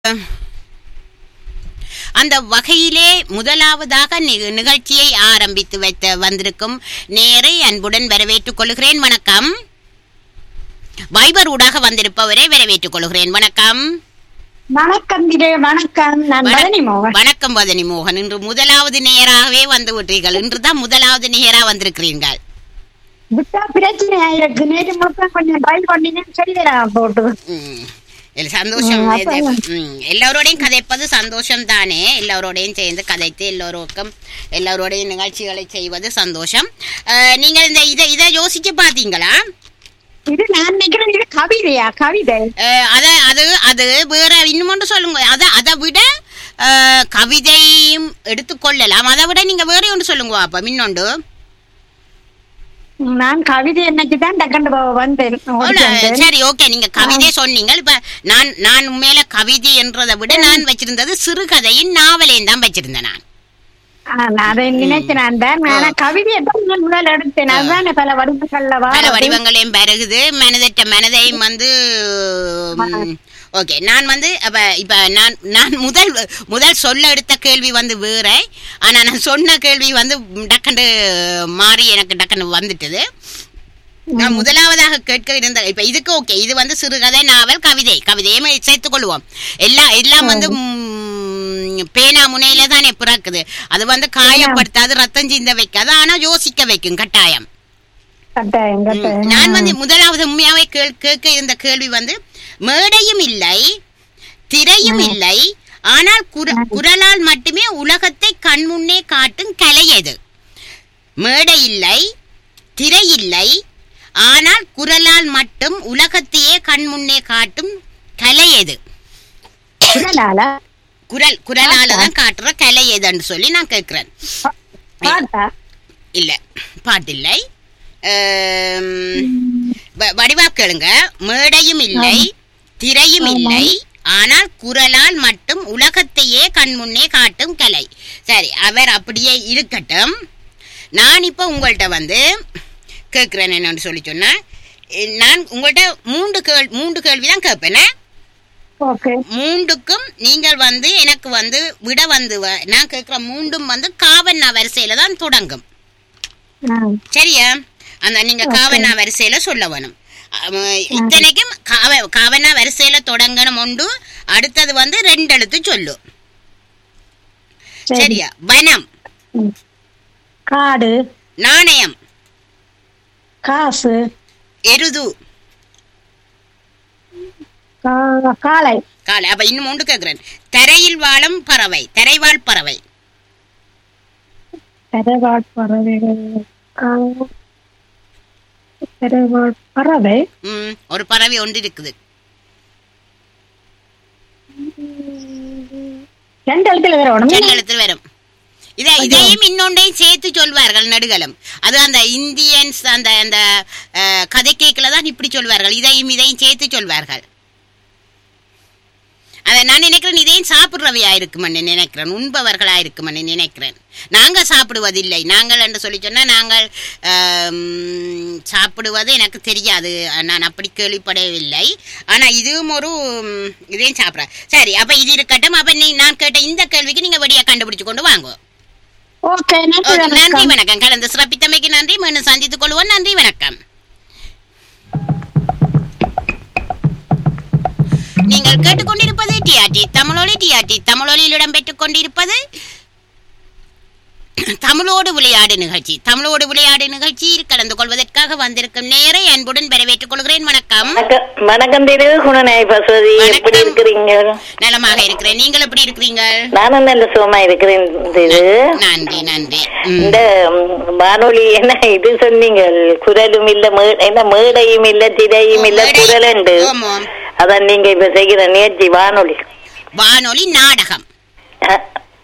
அந்த வகையிலே முதலாவதாக நி- நிகழ்ச்சியை ஆரம்பித்து வைத்த வந்திருக்கும் நேரை அன்புடன் வரவேற்றுக் கொள்கிறேன் வணக்கம் வைபர் ஊடாக வந்திருப்பவரை வரவேற்றுக் கொள்கிறேன் வணக்கம் வணக்கம் திரு வணக்கம் நான் வண- பழனி மோகன் வணக்கம் வதனி மோகன் இன்று முதலாவது நேராகவே வந்து விட்டீர்கள் இன்றுதான் முதலாவது நேரா வந்திருக்கிறீர்கள் விட்டா பிரச்சனை ஆயிருக்கு நேற்று முழுக்க கொஞ்சம் ட்ரை பண்ணினேன் சரிதரா போட்டு ம். இல்ல, சந்தோஷம் ம், இது, அதான். ம், எல்லோரோடையும் கதைப்பது சந்தோஷம் தானே எல்லோரோடையும் சேர்ந்து கதைத்து எல்லோருக்கும் எல்லோரோடையும் நிகழ்ச்சிகளை செய்வது சந்தோஷம் அஹ், நீங்கள் இந்த இதை இதை யோசிச்சு பார்த்தீங்களா இது நான் நினைக்கிறேன் இது கவிதையா கவிதை அஹ், அத அது அது வேற இன்னும் ஒன்று சொல்லுங்க அதை அதை விட அஹ், கவிதையும் எடுத்துக்கொள்ளலாம் அதை விட நீங்க வேற ஒன்று சொல்லுங்க அப்ப மின்னொண்டு நான் கவிதை என்னைக்குதான் டக்கண்டு வந்தேன் ஓடி அவ்வளவு, வந்தேன். சரி ஓகே நீங்க கவிதை சொன்னீங்க இப்ப நான் நான் உண்மையில கவிதை என்றதை விட நான் வச்சிருந்தது சிறுகதையின் நாவலையும் தான் வச்சிருந்தேன் நான் ஆ, நான் அதை நினைக்கிறேன் தான் ஆனா கவிதையை தான் நான் முதல்ல எடுத்தேன் அதுதான் பல வடிவுகள்ல பல வர வடிவங்களையும் பெருகுது மனதற்ற மனதையும் வந்து ஓகே நான் வந்து அப்ப இப்ப நான் நான் முதல் முதல் சொல்ல எடுத்த கேள்வி வந்து வேற ஆனா நான் சொன்ன கேள்வி வந்து டக்குன்னு மாறி எனக்கு டக்குன்னு வந்துட்டது நான் முதலாவதாக கேட்க இருந்த இப்ப இதுக்கு ஓகே இது வந்து சிறுகதை நாவல் கவிதை கவிதையும் சேர்த்துக் கொள்வோம் எல்லாம் எல்லாம் வந்து ம், பேனா முனையில தானே பிறக்குது அது வந்து காயப்படுத்தாது ரத்தம் சிந்த வைக்காது ஆனா யோசிக்க வைக்கும் கட்டாயம் கட்டாயம் கட்டாயம் நான் வந்து முதலாவது உண்மையாவே கேள்- கேட்க இருந்த கேள்வி வந்து மேடையும் இல்லை திரையும் இல்லை ஆனால் குர- குரலால் மட்டுமே உலகத்தை கண்முன்னே காட்டும் கலை எது மேடை இல்லை திரை இல்லை ஆனால் குரலால் மட்டும் உலகத்தையே கண்முன்னே காட்டும் கலை எது குரலால குரல் குரலால தான் காட்டுற கலை எதுன்னு சொல்லி நான் கேட்கிறேன் பாட்டா இல்ல பாட்டில்லை ஆம், வ- வடிவா கேளுங்க மேடையும் இல்லை திரையும் இல்லை ஆனால் குரலால் மட்டும் உலகத்தையே கண்முன்னே காட்டும் கலை சரி அவர் அப்படியே இருக்கட்டும் நான் இப்போ உங்கள்கிட்ட வந்து கேட்குறேன் என்னன்னு சொல்லி சொன்னா எ- நான் உங்கள்கிட்ட மூன்று கேள் மூன்று கேள்வி தான் கேட்பேனே ஓகே மூண்டுக்கும் நீங்கள் வந்து எனக்கு வந்து விட வந்து வ- நான் கேட்குற மூண்டும் வந்து காவண்ணா வரிசையில தான் தொடங்கும் சரியா அந்த நீங்க காவண்ணா வரிசையில சொல்ல வேணும் அஹ் இத்தனைக்கும் காவ காவண்ணா வரிசையில தொடங்கணும் உண்டு அடுத்தது வந்து ரெண்டு எழுத்து சொல்லு சரி சரியா வனம் ம். காடு நாணயம் காசு எருது கா- காளை காலை அப்ப இன்னும் மூன்று கேட்கிறேன் தரையில் வாழும் பறவை தரைவாழ் பறவை பெருவாழ் பறவைகள் கா- பெருவாழ் பறவை ம், ஒரு பறவை ஒன்று இருக்குது ரெண்டு எழுத்துல வரணும் ரெண்டு எழுத்தில் வரும் இதை இதையும் இன்னொன்றையும் சேர்த்து சொல்வார்கள் நடுகளும் அது அந்த இந்தியன்ஸ் அந்த அந்த அஹ், கதை கேட்கல தான் இப்படி சொல்வார்கள் இதையும் இதையும் சேர்த்து சொல்வார்கள் அதை நான் நினைக்கிறேன் இதையும் சாப்பிட்றவையா இருக்குமென்னு நினைக்கிறேன் உண்பவர்களா இருக்குமென்னு நினைக்கிறேன் நாங்கள் சாப்பிடுவதில்லை நாங்கள் என்று சொல்லி சொன்னா நாங்கள் ஆம், சாப்பிடுவது எனக்கு தெரியாது நான் அப்படி கேள்விப்படவில்லை ஆனா இதுவும் ஒரு ம், இதையும் சாப்பிட்றேன் சரி அப்ப இது இருக்கட்டும் அப்ப நீ நான் கேட்ட இந்த கேள்விக்கு நீங்க வெடியா கண்டுபிடிச்சு கொண்டு வாங்க ஓகே நன்றி ஓகே, நன்றி வணக்கம் வணக்கம் கலந்து சிறப்பித்தமைக்கு நன்றி மீண்டும் சந்தித்துக் கொள்வோம் நன்றி வணக்கம் நீங்கள் கேட்டுக்கொண்டிருப்பது டிஆர்டி தமிழொலி டிஆர்டி தமிழொலியில் இடம்பெற்றுக் கொண்டிருப்பது தமிழோடு விளையாடு நிகழ்ச்சி தமிழோடு விளையாடு நிகழ்ச்சியில் கலந்து கொள்வதற்காக வந்திருக்கும் நேரை அன்புடன் வரவேற்றுக் கொள்கிறேன் வணக்கம் வணக்கம் வணக்கம் திரு குணநாய் பசுவதி வணக்கம். எப்படி இருக்கிறீங்க நலமாக இருக்கிறேன் நீங்கள் எப்படி இருக்கிறீங்க நானும் நல்ல சுகமா இருக்கிறேன் திரு நன்றி நன்றி ம். இந்த ம், வானொலி என்ன இது சொன்னீங்க குரலும் இல்ல மே- என்ன மேடையும் இல்ல திரையும் இல்ல மேடை- குரலுண்டு ஆமாம். அதான் நீங்க இப்ப செய்கிற நேர்ச்சி வானொலி வானொலி நாடகம் அஹ்,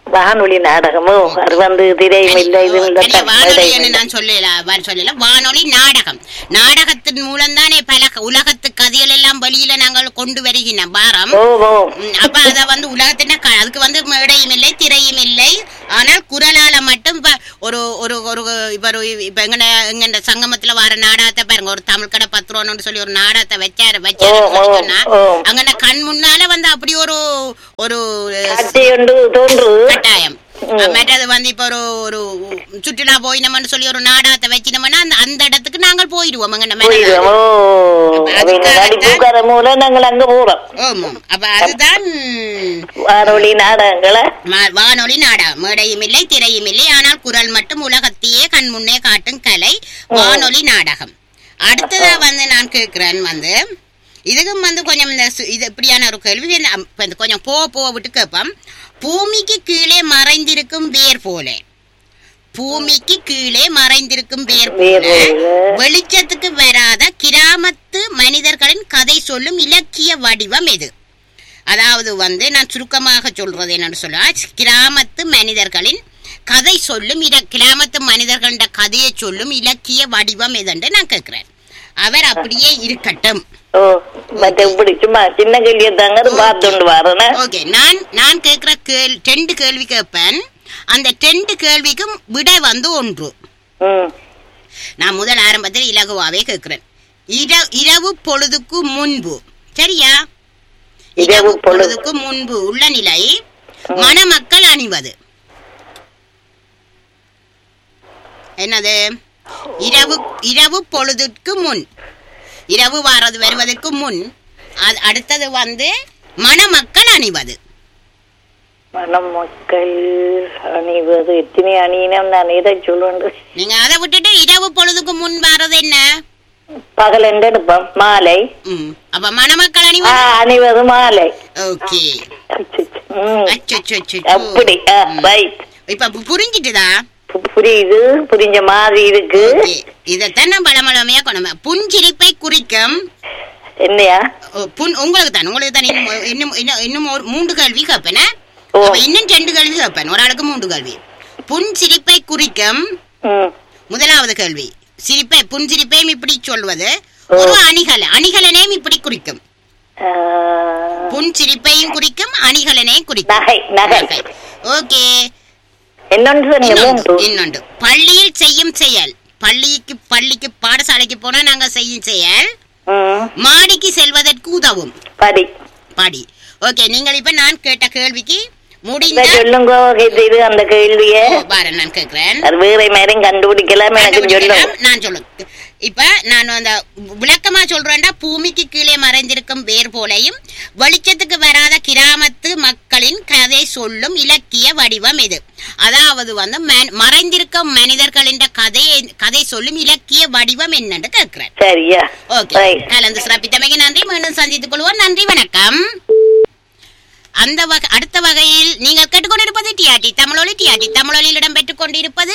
வானொலி நாடகமோ அது வந்து திரையும் இல்லை இதுவும் இல்லை தனியா வானொலி மேடையும் என்று இல்லை. நான் சொல்லல வா- சொல்லல வானொலி நாடகம் நாடகத்தின் மூலம் தானே பல க- உலகத்து கதைகள் எல்லாம் வெளியில நாங்கள் கொண்டு வருகின்றோம் பாரம் ஓ ஓ ம், அப்ப அத வந்து உலகத்தின க- அதுக்கு வந்து மேடையும் இல்லை திரையும் இல்லை ஆனால் குரலால மட்டும் இப்ப ஒரு ஒரு ஒரு இப்ப ஒரு இப்ப எங்க எங்க சங்கமத்துல வர நாடகத்தை பாருங்க ஒரு தமிழ் கடை பத்து ரூபான்னு சொல்லி ஒரு நாடகத்தை வச்சாரு வச்சாரு ஓ, ஓ, சொன்னா ஓ. அங்க கண் முன்னால வந்து அப்படி ஒரு ஒரு காட்சி ஒன்று தோன்றுது கட்டாயம் ம். மற்றது வந்து இப்ப ஒரு ஒரு சுற்றுலா போயினோம்னு சொல்லி ஒரு நாடகத்தை வச்சினோம்னா அந்த அந்த இடத்துக்கு நாங்கள் போயிடுவோம் அங்க நம்ம போயிடுவோம் ஓ அப்ப அவங்க அதுக்காகத்தான் நடிப்புக்கார மூலம் நாங்கள் அங்க போறோம் ஆமாம் அப்ப அதுதான் வானொலி நாடகங்களை ம- வானொலி நாடகம் மேடையும் இல்லை திரையும் இல்லை ஆனால் குரல் மட்டும் உலகத்தையே கண் முன்னே காட்டும் கலை வானொலி நாடகம் அடுத்ததா வந்து நான் கேட்கிறேன் வந்து இதுக்கும் வந்து கொஞ்சம் இந்த சு- இது இப்படியான ஒரு கேள்வி இந்த அம்- இப்ப இந்த கொஞ்சம் போக போக விட்டு கேட்போம் பூமிக்கு கீழே மறைந்திருக்கும் வேர் போல பூமிக்கு கீழே மறைந்திருக்கும் வேர் வேர் போல போல. வெளிச்சத்துக்கு வராத கிராமத்து மனிதர்களின் கதை சொல்லும் இலக்கிய வடிவம் எது அதாவது வந்து நான் சுருக்கமாக சொல்றது என்னன்னு சொல்ல கிராமத்து மனிதர்களின் கதை சொல்லும் இல கிராமத்து மனிதர்களின் கதையை சொல்லும் இலக்கிய வடிவம் எதுன்னு நான் கேட்கிறேன் அவர் அப்படியே இருக்கட்டும் ஓ மற்ற இப்படி சும்மா சின்ன கேள்வியை தாங்க பார்த்துண்டு வரேன் ஓகே நான் நான் கேட்கிற கேள் ரெண்டு கேள்வி கேட்பேன் அந்த ரெண்டு கேள்விக்கும் விடை வந்து ஒன்று ம் நான் முதல் ஆரம்பத்தில் இலகுவாவே கேட்கிறேன் இர- இரவு பொழுதுக்கு முன்பு சரியா இரவு இரவு பொழுது. பொழுதுக்கு முன்பு உள்ள நிலை மணமக்கள் அணிவது என்னது இரவு இரவு பொழுதுக்கு முன் இரவு வாரது வருவதற்கு முன் அது அடுத்தது வந்து மணமக்கள் அணிவது மனம் மக்கள் அணிவது எத்தனை அணியினம் நான் எதை சொல்லுண்டு நீங்க அதை விட்டுட்டு இரவு பொழுதுக்கு முன் வர்றது என்ன பகல் என்று எடுப்போம் மாலை ம் அப்ப மணமக்கள் ஆ, அணிவது அணிவது மாலை ஓகே அச்சச்சோ. ம். அச்சோ அப்படி ரைட் இப்ப பு- புரிஞ்சிட்டுதா புரியுது புரிஞ்ச மாதிரி இருக்கு ஓகே இதத்தான் நான் பழமழமையா கொண்டு புன்சிரிப்பை குறிக்கும் என்னையா ஓ, புன் உங்களுக்கு தான் உங்களுக்கு தான் இன்னும் இன்னும் இன்னும் இன்னும் ஒரு மூன்று கேள்வி கேட்பேன் ஓ. அப்ப இன்னும் ரெண்டு கேள்வி கேட்பேன் ஒரு ஆளுக்கு மூன்று கேள்வி புன் சிரிப்பை குறிக்கும் ம் முதலாவது கேள்வி சிரிப்பை புன் சிரிப்பையும் இப்படி சொல்வது ஓ. ஒரு அணிகல அணிகலனையும் இப்படி குறிக்கும் ஆ, புன் சிரிப்பையும் குறிக்கும் அணிகலனையும் குறிக்கும் நகை நகை ஓகே என்னொன்று சொன்னீங்க இன்னொன்று மூன்று இன்னொன்று பள்ளியில் செய்யும் செயல் பள்ளிக்கு பள்ளிக்கு பாடசாலைக்கு போனா நாங்க செய்யும் செயல் ம் மாடிக்கு செல்வதற்கு உதவும் படி படி ஓகே நீங்கள் இப்ப நான் கேட்ட கேள்விக்கு இப்ப முடிந்த சொல்லுங்க இது இது அந்த கேள்விய ஓ, பாரு நான் கேட்கிறேன் அது வேற மாதிரியும் கண்டுபிடிக்கலாம் எனக்கு சொல்லுங்க கண்டுபிடிக்கலாம். நான் சொல்லுங்க இப்ப நான் அந்த விளக்கமா சொல்றேன்டா பூமிக்கு கீழே மறைந்திருக்கும் வேர் போலையும் வெளிச்சத்துக்கு வராத கிராமத்து மக்களின் கதை சொல்லும் இலக்கிய வடிவம் இது அதாவது வந்து ம- மறைந்திருக்கும் மனிதர்களின் கதையை கதை சொல்லும் இலக்கிய வடிவம் என்னன்னு கேட்கிறேன் சரியா ஓகே ரைட் கலந்து சிறப்பித்தமைக்கு நன்றி மீண்டும் சந்தித்துக் கொள்வோம் நன்றி வணக்கம் அந்த வகை அடுத்த வகையில் நீங்கள் கேட்டுக்கொண்டிருப்பது டிஆர்டி தமிழொலி டிஆர்டி தமிழொலியில் இடம்பெற்றுக் கொண்டிருப்பது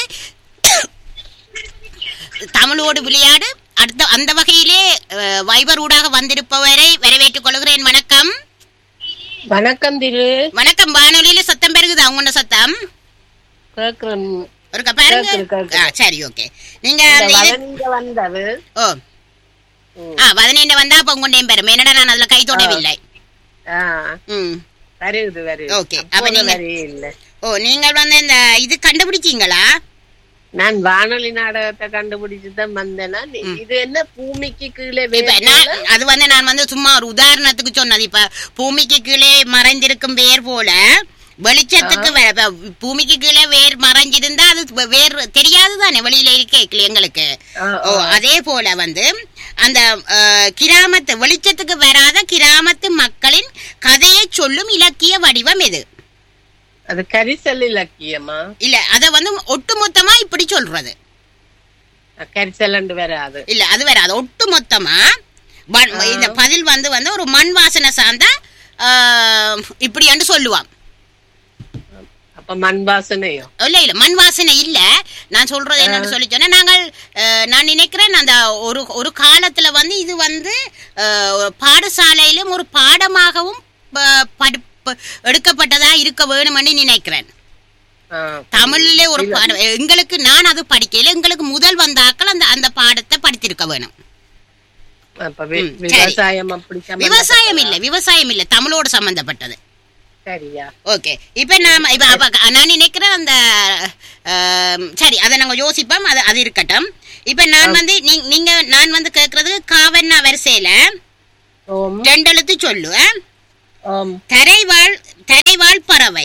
தமிழோடு விளையாடு அடுத்த அந்த வகையிலே அஹ், வைபர் ஊடாக வந்திருப்பவரை வரவேற்றுக் கொள்கிறேன் வணக்கம் வணக்கம் திரு வணக்கம் வானொலியில சத்தம் பெருகுதா உங்களோட சத்தம் கேக்குறேன் ஒரு பாருங்க கேக்குது, கேக்குது. ஆ, சரி ஓகே நீங்க இந்த அந்த இது- வதனிங்க வந்தது ஓ ஆ பதினெண்டு வந்தா அப்ப உங்களுடைய பெரும் என்னடா நான் அதுல கை தொடவில்லை ஆ ம் வருகுது வருகுது Okay, அப்ப அப்போது நீங்க- வரவே இல்ல ஓ நீங்கள் வந்து இந்த இது கண்டுபிடிச்சீங்களா நான் வானொலி நாடகத்தை கண்டுபிடிச்சு தான் வந்தேன்னா நீ- இது என்ன பூமிக்கு கீழே இப்ப வேர் நான் போல? அது வந்து நான் வந்து சும்மா ஒரு உதாரணத்துக்கு சொன்னது இப்ப பூமிக்கு கீழே மறைந்திருக்கும் வேர் போல வெளிச்சத்துக்கு வ- இப்ப பூமிக்கு கீழே வேர் மறைஞ்சிருந்தா அது வ- வேர் தெரியாது தானே வெளியில இருக்கே எங்களுக்கு ஆ, ஓ அதே போல வந்து அந்த அஹ், கிராமத்து வெளிச்சத்துக்கு வராத கிராமத்து மக்களின் கதையை சொல்லும் இலக்கிய வடிவம் எது அது கரிசல் இலக்கியமா இல்ல அத வந்து ஒட்டுமொத்தமா இப்படி சொல்றது கரிசல் வராது இல்ல அது வேற அது ஒட்டு மொத்தமா வன்- இந்த பதில் வந்து வந்து ஒரு மண் வாசனை சார்ந்த ஆஹ், இப்படி என்று சொல்லுவான் அப்ப மண் வாசனையோ இல்ல இல்ல மண் வாசனை இல்ல நான் சொல்றது என்னன்னு சொல்லி சொன்னா நாங்கள் அஹ், நான் நினைக்கிறேன் அந்த ஒரு ஒரு காலத்துல வந்து இது வந்து அஹ், ஒரு பாடசாலையிலும் ஒரு பாடமாகவும் ப- படி- ப- எடுக்கப்பட்டதா இருக்க வேணும்னு நினைக்கிறேன் ஆ, தமிழிலே ஒரு பாடம் எங்களுக்கு நான் அது படிக்கல எங்களுக்கு முதல் வந்தாக்கள் அந்த அந்த பாடத்தை படித்திருக்க வேணும் அப்ப வி- ம், சரி. விவசாயம் அப்படி விவசாயம் இல்ல விவசாயம் இல்ல தமிழோடு சம்பந்தப்பட்டது சரியா ஓகே இப்ப நாம இப்ப அப்ப நான் நினைக்கிறேன் அந்த ஆம், சரி அதை நாங்க யோசிப்போம் அது அது இருக்கட்டும் இப்ப நான் வந்து நீ- நீங்க நான் வந்து கேக்குறது காவண்ணா வரிசையில ஓம் ரெண்டு எழுத்து சொல்லு ஆ? ஓம் தரைவாழ் தரைவாழ் பறவை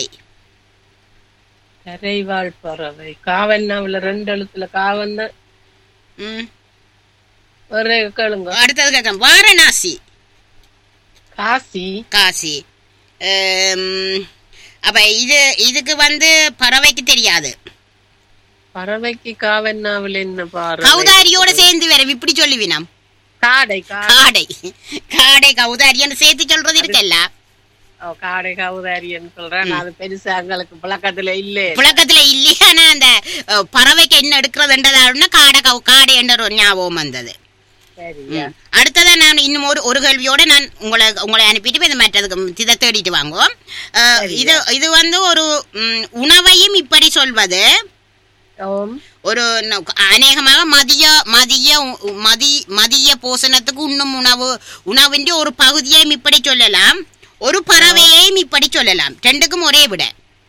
கரைவாழ் பறவை காவன்னாவுல ரெண்டு எழுத்துல காவன்னா ம். ஒரே கேளுங்க அடுத்தது கேட்க வாரணாசி காசி காசி ஆம், அப்ப இது இதுக்கு வந்து பறவைக்கு தெரியாது பறவைக்கு காவன்னாவில் என்ன பாரு கௌதாரியோட சேர்ந்து வேற இப்படி சொல்லுவினம் காடை கா- காடை காடை கௌதாரின்னு சேர்த்து சொல்றது இருக்கல்ல ஓ, காடை கௌதாரின்னு சொல்றேன் அது பெருசா எங்களுக்கு பழக்கத்துல இல்லே புழக்கத்துல இல்லையா ஆனா அந்த அஹ், பறவைக்கு என்ன எடுக்கிறதுன்றதாருன்னா காடை கவு காடை என்ற ஒரு ஞாபகம் வந்தது சரியா அடுத்ததா நான் இன்னும் ஒரு ஒரு கேள்வியோட நான் உங்களை உங்களை அனுப்பிட்டு போய் இந்த மற்றதுக்கு இதை தேடிட்டு வாங்குவோம் அஹ், இது இது வந்து ஒரு ம், உணவையும் இப்படி சொல்வது ஓம் ஒரு ந- அநேகமாக மதிய மதிய உ- மதி மதிய போசனத்துக்கு உண்ணும் உணவு உணவின் ஒரு பகுதியையும் இப்படி சொல்லலாம் ஒரு பறவையையும் இப்படி சொல்லலாம் ரெண்டுக்கும் ஒரே விட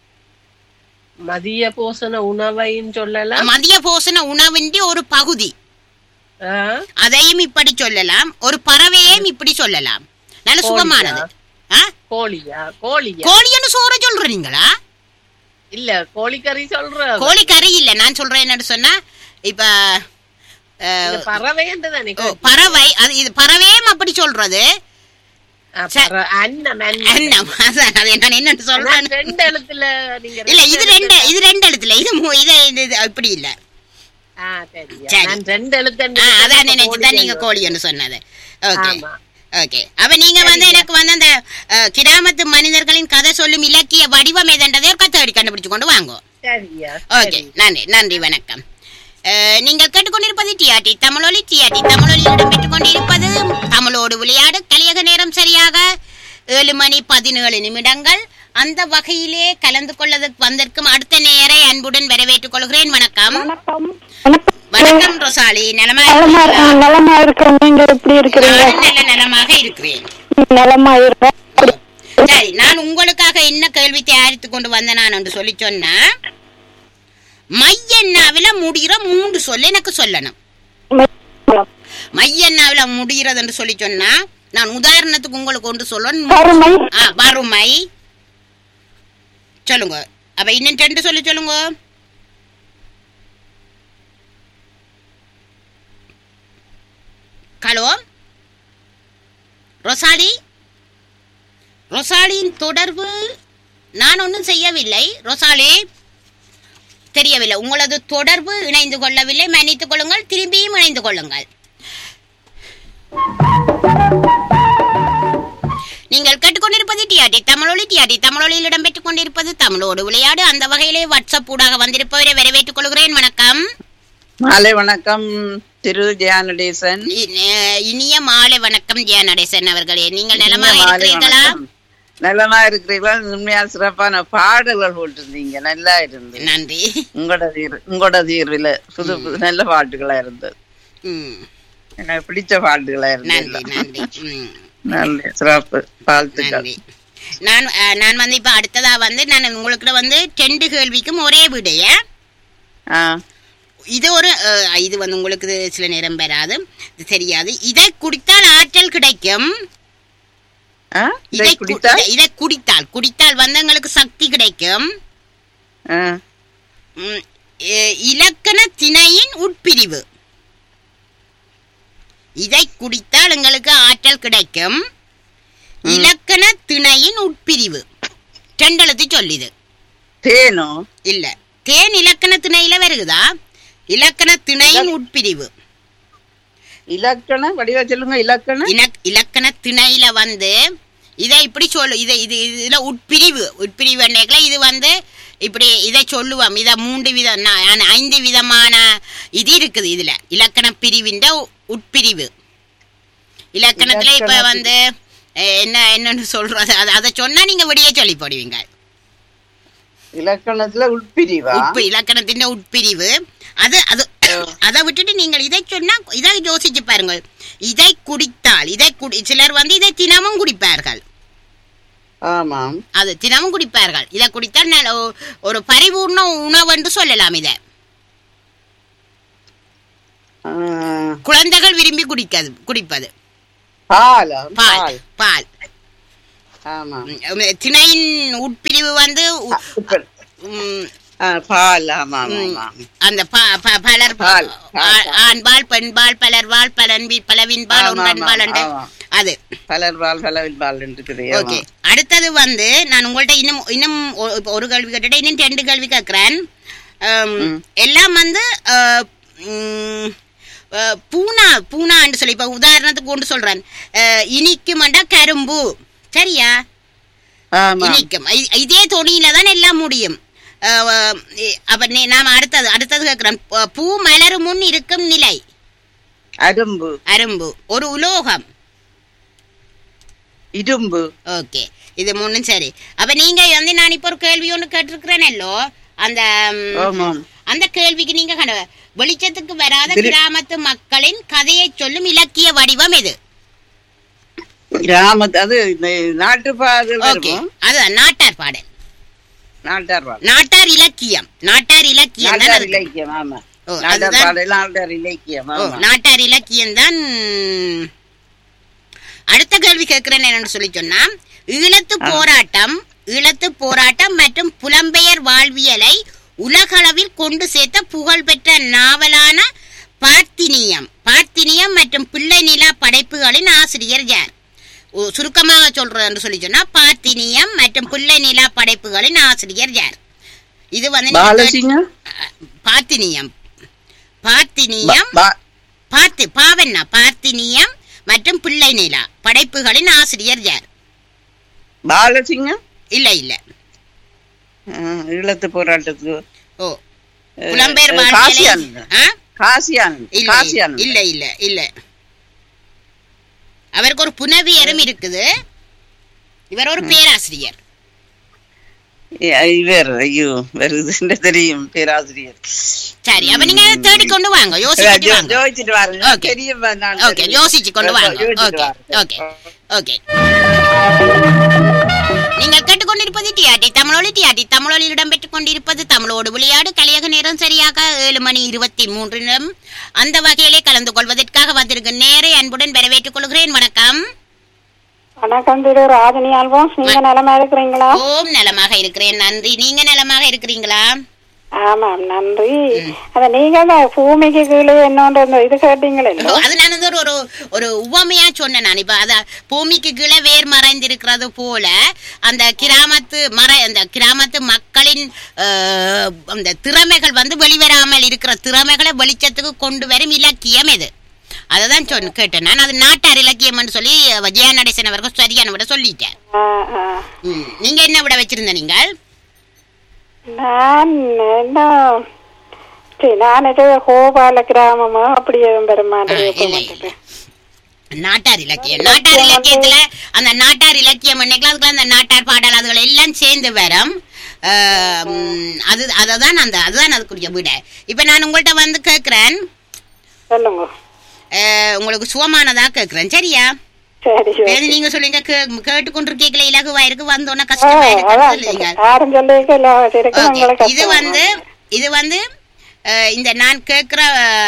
மதிய போசன உணவையும் சொல்லலாம் மதிய போசன உணவின் ஒரு பகுதி ஆ, அதையும் இப்படி சொல்லலாம் ஒரு பறவையையும் இப்படி சொல்லலாம் நல்ல சுகமானது ஆ? கோழியா கோழியா கோழின்னு சோற சொல்றீங்களா இல்ல கோழிக்கறி சொல்ற கோழி கறி இல்ல நான் சொல்றேன் என்னன்னு சொன்னா இப்ப அஹ், பறவை என்று தானே ஓ, பறவை அது இது பறவையும் அப்படி சொல்றது ஆ, பற- அன்னம் அன்னம் அண்ணம் அதான் அது நான் என்னன்னு ஆனா சொல்றேன் ரெண்டு எழுத்துல நீங்க இல்ல இது ரெண்டு இது ரெண்டு எழுத்துல இது மூ- இது இது இது அப்படி இல்ல ஆ, சரியா. சரி. நான் ரெண்டு எழுத்து ஆ, அதான் நினைச்சுதான் நீங்க கோழின்னு சொன்னது ஓகே ஆமா. ஓகே அப்ப நீங்க வந்து எனக்கு வந்து அந்த அஹ், கிராமத்து மனிதர்களின் கதை சொல்லும் இலக்கிய வடிவம் எதன்றதை ஒரு கத்தை கண்டுபிடிச்சு கொண்டு வாங்கோ சரியா ஓகே நன்றி நன்றி வணக்கம் அஹ், நீங்கள் கேட்டுக்கொண்டிருப்பது டிஆர்டி தமிழொலி டிஆர்டி தமிழொலி இடம்பெற்றுக் கொண்டிருப்பது தமிழோடு விளையாடு கலியக நேரம் சரியாக ஏழு மணி பதினேழு நிமிடங்கள் அந்த வகையிலே கலந்து கொள்ளதுக்கு வந்திருக்கும் அடுத்த நேரை அன்புடன் வரவேற்றுக் கொள்கிறேன் வணக்கம் வணக்கம் வணக்கம் ரொசாலி நலமா நலமா இருக்கீங்களா? இருக்கேன் நலமா இருக்கேன் நீங்க எப்படி இருக்கிறீங்க நானும் நல்ல நலமாக இருக்கிறேன் நலமா இருக்கேன் சரி நான் உங்களுக்காக என்ன கேள்வி தயாரித்து கொண்டு வந்தேன் நான் என்று சொல்லி சொன்னா மையண்ணாவில முடிகிற மூன்று சொல்ல எனக்கு சொல்லணும் மையண்ணாவில முடிகிறது என்று சொல்லி சொன்னா நான் உதாரணத்துக்கு உங்களுக்கு ஒன்று சொல்லணும் கருமை ஆ, வறுமை சொல்லுங்க அப்ப இன்னும் ரெண்டு சொல்லி சொல்லுங்க ஹலோ ரொசாலி ரொசாலியின் தொடர்பு நான் ஒன்றும் செய்யவில்லை ரொசாலி தெரியவில்லை உங்களது தொடர்பு இணைந்து கொள்ளவில்லை மன்னித்துக் கொள்ளுங்கள் திரும்பியும் இணைந்து கொள்ளுங்கள் நீங்கள் கேட்டுக்கொண்டிருப்பது டிஆர்டி தமிழொலி டிஆர்டி தமிழொலியில் இடம்பெற்றுக் கொண்டிருப்பது தமிழோடு விளையாடு அந்த வகையிலே வாட்ஸ்அப் ஊடாக வந்திருப்பவரை வரவேற்றுக் கொள்கிறேன் வணக்கம் மாலை வணக்கம் திரு ஜெயானடேசன் இ- இனிய மாலை வணக்கம் ஜெய நடேசன் அவர்களே நீங்கள் நலமாக இனிய மாலை இருக்கிறீர்களா வணக்கம். நலமா இருக்கிறீர்களா உண்மையா சிறப்பான பாடல்கள் போட்டிருந்தீங்க நல்லா இருந்தது நன்றி உங்களோட தீர் உங்களோட தீர்வில் புது புது நல்ல பாட்டுகளா இருந்தது ம், எனக்கு பிடிச்ச பாட்டுகளா நன்றி இருந்தது நன்றி ம், நல்ல சிறப்பு வாழ்த்துக்கள் நன்றி நான் அஹ், நான் வந்து இப்ப அடுத்ததா வந்து நான் உங்களுக்கு வந்து ரெண்டு கேள்விக்கும் ஒரே விடைய ஆ இது ஒரு அஹ், இது வந்து உங்களுக்கு இது சில நேரம் வராது இது தெரியாது இதை குடித்தால் ஆற்றல் கிடைக்கும் ஆ இதை இதை கு- குடித்தா இதை- இதை குடித்தால் குடித்தால் வந்து எங்களுக்கு சக்தி கிடைக்கும் ஆ, ம், எ- இலக்கண திணையின் உட்பிரிவு இதை குடித்தால் எங்களுக்கு ஆற்றல் கிடைக்கும் இலக்கண திணையின் உட்பிரிவு ரெண்டெழுத்து சொல்லிது தேனோ இல்ல தேன் இலக்கண திணையில வருகுதா இலக்கண திணையின் உட்பிரிவு இலக்கண வடிவா சொல்லுங்க இலக்கண இலக்- இலக்கண திணையில வந்து இதை இப்படி சொல்லு இதை இது இதுல உட்பிரிவு உட்பிரிவு என்னைக்குல இது வந்து இப்படி இதை சொல்லுவோம் இத மூன்று விதம் நா- ஆன ஐந்து விதமான இது இருக்குது இதுல இலக்கண பிரிவின் உட்பிரிவு இலக்கணத்துல இப்ப இலக்கண வந்து அஹ், என்ன என்னன்னு சொல்றது அது அதை சொன்னா நீங்க விடிய சொல்லி போடுவீங்க இலக்கணத்துல உட்பிரிவா உட்பி இலக்கணத்தின் உட்பிரிவு அது அது அதை விட்டுட்டு நீங்கள் இதை சொன்னா இதை யோசிச்சு பாருங்கள் இதை குடித்தால் இதை குடி சிலர் வந்து இதை தினமும் குடிப்பார்கள் ஆமாம் அது தினமும் குடிப்பார்கள் இதை குடித்தால் நல்ல ஒ- ஒரு பரிபூர்ண உணவு என்று சொல்லலாம் இதை ஆ, குழந்தைகள் விரும்பி குடிக்காது குடிப்பது பாலா பால் பால் பால் ஆமாம் உம், திணையின் உட்பிரிவு வந்து உ- இப்ப- உம், ஆ, பால் ஆமாம் உம், ஆமாம் அந்த ப- ப- பலர் பால், பால், ஆ- ஆண்பால் பெண்பால் பலர்வால் பலன்பி பலவின்பால் ஆமா, ஒன்றன்பால் ஆமா, என்று ஆமா. அது பலர் பால் பலவில் பால் இருக்குது ஓகே அடுத்தது வந்து நான் உங்கள்ட்ட இன்னும் இன்னும் ஒ- இப்ப ஒரு கேள்வி கேட்டுட்டு இன்னும் ரெண்டு கேள்வி கேட்கிறேன் ஆம், எல்லாம் வந்து அஹ், உம், அஹ், பூனா பூனான்னு சொல்லி இப்ப உதாரணத்துக்கு கொண்டு சொல்றேன் அஹ், இனிக்குமண்டா கரும்பு சரியா ஆமா இனிக்கும் இ- இதே தொனியில தான் எல்லாம் முடியும் அஹ், அஹ், அப்ப நே- நாம அடுத்தது அடுத்தது கேட்கிறேன் ப- பூ மலரும் முன் இருக்கும் நிலை அரும்பு அரும்பு ஒரு உலோகம் இரும்பு ஓகே இது மூணும் சரி அப்ப நீங்க வந்து நான் இப்போ ஒரு கேள்வி ஒன்று கேட்டிருக்கிறேனல்லோ அந்த ம், ஆமாம் அந்த கேள்விக்கு நீங்க கண்ட வெளிச்சத்துக்கு வராத திரு- கிராமத்து மக்களின் கதையை சொல்லும் இலக்கிய வடிவம் இது கிராமத்து அது இந்த நாட்டு பாடல் ஓகே வருமோ? அதுதான் நாட்டார் பாடல் நாட்டார் பாடல் நாட்டார் இலக்கியம் நாட்டார் இலக்கியம் தான் நாட்டார் அது. இலக்கியம் ஆமா ஓ, நாட்டார் அதுதான். பாடல் நாட்டார் இலக்கியம் ஓ, ஆமா நாட்டார் இலக்கியம் தான் அடுத்த கேள்வி கேட்கிறேன் என்னன்னு சொல்லி சொன்னா ஈழத்து போராட்டம் ஈழத்து போராட்டம் மற்றும் புலம்பெயர் வாழ்வியலை உலகளவில் கொண்டு சேர்த்த புகழ்பெற்ற நாவலான பார்த்தினியம் பார்த்தினியம் மற்றும் பிள்ளை நிலா படைப்புகளின் ஆசிரியர் யார் ஓ, சுருக்கமாக சொல்றதுன்னு சொல்லி சொன்னா பார்த்தினியம் மற்றும் பிள்ளை நிலா படைப்புகளின் ஆசிரியர் யார் இது வந்து நீங்க பாலசிங்கம் கேட்ட- பார்த்தினியம் பார்த்தினியம் பா- பார்த்து பாவண்ணா பார்த்தினியம் மற்றும் பிள்ளை நிலா படைப்புகளின் ஆசிரியர் யார் பாலசிங்கம் இல்ல இல்ல ஆ, ஈழத்து போராட்டத்துக்கு ஓ புலம்பெயர் அஹ், வாழ்க்கையில காசியானந்த். ஆ? காசியானந்த் இல்ல காசியானந்த். இல்ல இல்ல இல்ல அவருக்கு ஒரு புனவியரும் இருக்குது இவர் ஒரு பேராசிரியர் ஏ, இவர் ஐயோ வருது தெரியும் பேராசிரியர் சரி அப்ப நீங்க தேடிக்கொண்டு வாங்க யோசிச்சுட்டு ஜோ- வாங்க ஜோதிச்சுட்டு வாருங்க Okay. தெரியும் நான் ஓகே தெரியும். யோசிச்சு கொண்டு வாங்க ஜோதிச்சுட்டு ஓகே வாருங்க. ஓகே ஓகே நீங்கள் கேட்டுக்கொண்டிருப்பது டிஆர்டி தமிழொலி டிஆர்டி தமிழொலியில் இடம்பெற்றுக் கொண்டிருப்பது தமிழோடு விளையாடு கலியக நேரம் சரியாக ஏழு மணி இருபத்தி மூன்று நிமிடம் அந்த வகையிலே கலந்து கொள்வதற்காக வந்திருக்கும் நேரை அன்புடன் வரவேற்றுக் கொள்கிறேன் வணக்கம் வணக்கம் திரு ராஜினி அல்வாஸ் நீங்க நலமா இருக்கிறீங்களா ஓம் நலமாக இருக்கிறேன் நன்றி நீங்க நலமாக இருக்கிறீங்களா ஆமாம் நன்றி அத நீங்க தான் பூமிக்கு கீழே என்னோட இந்த இது கேட்டீங்களே ஓ, அது நான் வந்து ஒரு ஒரு ஒரு உவமையா சொன்னேன் நான் இப்ப அத பூமிக்கு கீழே வேர் மறைந்திருக்கிறது போல அந்த கிராமத்து மறை அந்த கிராமத்து மக்களின் அஹ், அந்த திறமைகள் வந்து வெளிவராமல் இருக்கிற திறமைகளை வெளிச்சத்துக்கு கொண்டு வரும் இலக்கியம் இது அததான் சொன்ன கேட்டேன் நான் அது நாட்டார் இலக்கியம்னு சொல்லி விஜயா நடேசன் அவர்கள் சரியான விட சொல்லிட்டேன் ஆ, ஆ. ம். நீங்க என்ன விட வச்சிருந்த நீங்கள் நான் என்ன சரி நான் இது கோபால கிராமமா அப்படி எதுவும் பெற ஆ, இல்லை, இல்லை. மாட்டேன் நாட்டார் இலக்கியம் நாட்டார் இலக்கியத்துல அந்த நாட்டார் இலக்கியம் என்னைக்கலாம் அதுக்குள்ள அந்த நாட்டார் பாடல் அதுகள் எல்லாம் சேர்ந்து வரும் ஆஹ், உம், அது அததான் அந்த அதுதான் அதுக்குரிய விட இப்ப நான் உங்கள்ட்ட வந்து கேக்குறேன் சொல்லுங்க ஆஹ், உங்களுக்கு சுகமானதா கேக்குறேன் சரியா சரி சரி பிறகு நீங்க சொல்லுங்க கே- கேட்டுக்கொண்டிருக்கீங்களா இலகுவா இருக்கு வந்தோன்னா ஆ, கஷ்டமா அதான் இருக்கு சொல்லுங்க யாரும் சொல்லிக்க இல்ல இருக்கு Okay. உங்களுக்கு இது வந்து இது வந்து அஹ், இந்த நான் கேட்குற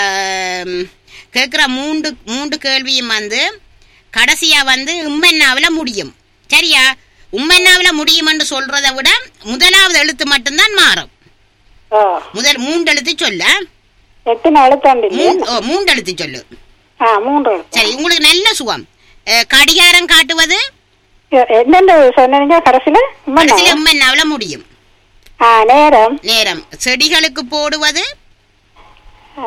கேட்குற மூன்று மூன்று கேள்வியும் வந்து கடைசியா வந்து உம்மென்னாவில முடியும் சரியா உம்மென்னாவில முடியும்னு சொல்றதை விட முதலாவது எழுத்து மட்டும்தான் மாறும் ஆ, முதல் மூன்று எழுத்து சொல்ல எத்தனை அழுத்தாண்டு மூ- ஓ, மூன்று எழுத்து சொல்லு ஆ மூன்று எழுத்து. சரி உங்களுக்கு நல்ல சுகம் அஹ், கடிகாரம் காட்டுவது என்னென்ன சொன்னீங்க கடைசியில உண்மைண்ணா? கடைசியில உம்மென்னாவில முடியும் ஆ நேரம் நேரம் செடிகளுக்கு போடுவது ஆ,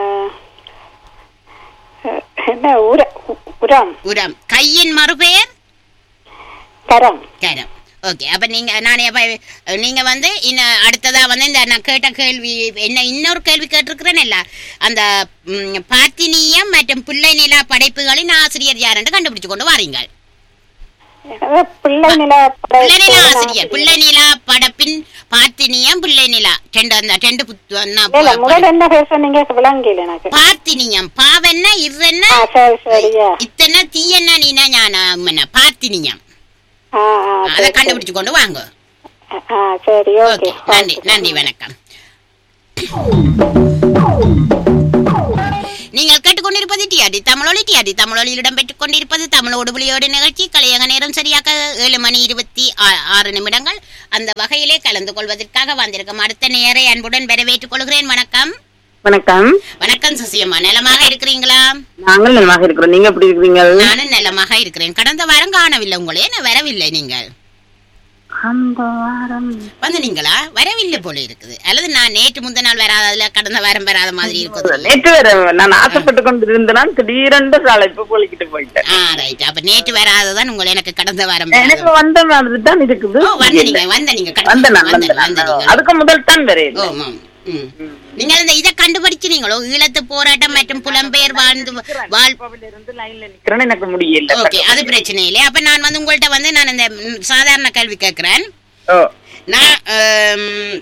என்ன உர உ- உரம் உரம் கையின் மறுபெயர் கரம் கரம் ஓகே அப்ப நீங்க நான் அப்ப நீங்க வந்து இன்ன அடுத்ததா வந்து இந்த நான் கேட்ட கேள்வி என்ன இன்னொரு கேள்வி கேட்டிருக்கிறேன்ல அந்த ம், பார்த்தினியம் மற்றும் பிள்ளை நிலா படைப்புகளின் ஆசிரியர் யார் என்று கண்டுபிடிச்சு கொண்டு வாரீங்கள் எனவே பிள்ளை நிலா பிள்ளை நிலா ஆசிரியர் பிள்ளை நிலா படப்பின் பார்த்தினியம் பிள்ளை நிலா ரெண்டு அந்த ரெண்டு புத்து நான் இல்ல ப- முதல்ல என்ன பேர் சொன்னீங்க விளங்கல எனக்கு பார்த்தினியம் பாவென்ன இர்ரென்ன ஆ சரி சரியா இத்தனை தீயன்னா நீனா ஞான பார்த்தினியம் ஆ ஆ அதை சரி, சரி. கண்டுபிடிச்சு கொண்டு வாங்க ஆ சரி ஓகே ஓகே நன்றி நன்றி வணக்கம் நீங்கள் கேட்டுக்கொண்டிருப்பது டிஆர்டி தமிழொலி டிஆர்டி தமிழொலியில் இடம்பெற்றுக் கொண்டிருப்பது தமிழோடு புலியோடு நிகழ்ச்சி கலையக நேரம் சரியாக ஏழு மணி இருபத்தி ஆ- ஆறு நிமிடங்கள் அந்த வகையிலே கலந்து கொள்வதற்காக வந்திருக்கும் அடுத்த நேரை அன்புடன் வரவேற்றுக் கொள்கிறேன் வணக்கம் வணக்கம் வணக்கம் சசியம்மா நலமாக இருக்கிறீங்களா நாங்கள் நலமாக இருக்கிறோம் நீங்க எப்படி இருக்கிறீங்க நானும் நலமாக இருக்கிறேன் கடந்த வாரம் காணவில்லை உங்களே நான் வரவில்லை நீங்கள் அந்த வாரம் வந்து நீங்களா வரவில்லை போல இருக்குது அல்லது நான் நேற்று முந்த நாள் வராததுல கடந்த வாரம் வராத மாதிரி இருக்குது நேற்று வேற நான் ஆசைப்பட்டு கொண்டு இருந்தேன் திடீரென்று சாலைப்பு பொழிக்கிட்டு போயிட்டேன் ஆ ரைட் அப்ப நேற்று வராததான் உங்களை எனக்கு கடந்த வாரம் எனக்கு வந்த மாதிரி தான் இருக்குது ஓ வந்த நீங்க வந்த நீங்க கடந்த- வந்த நான் வந்த- வந்த வந்த நான். நீங்க. அதுக்கு முதல் தான் வரேன் ஓ, ஆமாம். ம். நீங்கள் இந்த இதை கண்டுபிடிச்சினீங்களோ ஈழத்து போராட்டம் மற்றும் புலம்பெயர் வாழ்ந்து வாழ் இருந்து லைன்ல நிக்கிறேன்னு எனக்கு முடியல ஓகே அது பிரச்சனை இல்லை அப்ப நான் வந்து உங்கள்ட்ட வந்து நான் இந்த ம், சாதாரண கேள்வி கேட்கிறேன் ஓ நான் ஆம்,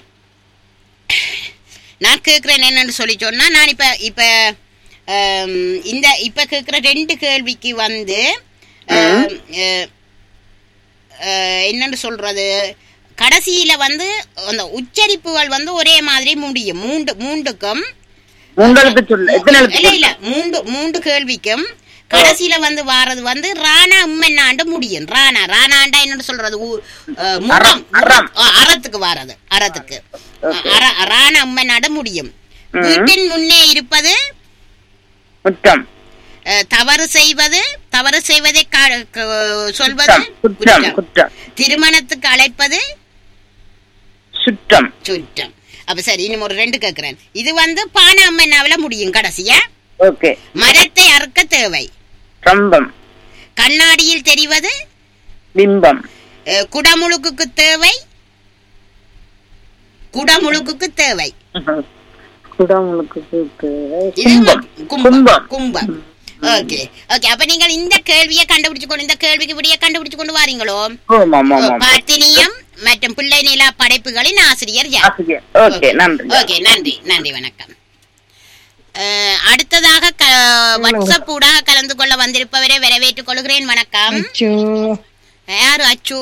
நான் கேட்குறேன் என்னன்னு சொல்லி சொன்னா நான் இப்ப இப்ப ஆம், இந்த இப்ப கேட்குற ரெண்டு கேள்விக்கு வந்து ஆம், அஹ், அஹ், என்னன்னு சொல்றது கடைசியில வந்து அந்த உச்சரிப்புகள் வந்து ஒரே மாதிரி முடியும் மூன்று மூன்றுக்கும் உங்களுக்கு சொல்ல எத்தனை இல்ல எழுத்து இல்ல மூன்று மூன்று கேள்விக்கும் கடைசியில வந்து வாரது வந்து ராணா உம்மன்னாண்டு முடியும் ராணா ராணாண்டா என்னன்னு சொல்றது ஊ- அஹ், முகம் அறம், அறம். ஆ, அறத்துக்கு வாரது அறத்துக்கு அற- ராணா உம்மன்னாண்டு முடியும் வீட்டின் முன்னே இருப்பது குற்றம் அஹ், தவறு செய்வது தவறு செய்வதை கா- க- சொல்வது குற்றம் குற்றம் குற்றம். குற்றம் திருமணத்துக்கு அழைப்பது சுற்றம் சுற்றம் அப்ப சரி இன்னும் ஒரு ரெண்டு கேக்குறேன் இது வந்து பான அம்மன்னாவில முடியும் கடைசியா ஓகே மரத்தை அறுக்க தேவை ரம்பம் கண்ணாடியில் தெரிவது பிம்பம் அஹ், குடமுழுக்குக்கு தேவை குடமுழுக்குக்கு தேவை குடமுழுக்கு இது கும்பம் கும்பம் கும்பம் கும்பம் ஓகே ஓகே அப்ப நீங்கள் இந்த கேள்வியை கண்டுபிடிச்சு கொண்டு இந்த கேள்விக்கு விடிய கண்டுபிடிச்சு கொண்டு வாரீங்களோ ஆமா ஆமா ஆமா பார்த்தினியம் மற்றும் பிள்ளை நிலா படைப்புகளின் ஆசிரியர் யார் ஆசிரியர் ஓகே நன்றி ஓகே நன்றி நன்றி வணக்கம் அஹ், அடுத்ததாக க- வாட்ஸ்அப் ஊடாக கலந்து கொள்ள வந்திருப்பவரை வரவேற்றுக் கொள்கிறேன் வணக்கம் யாரு அச்சு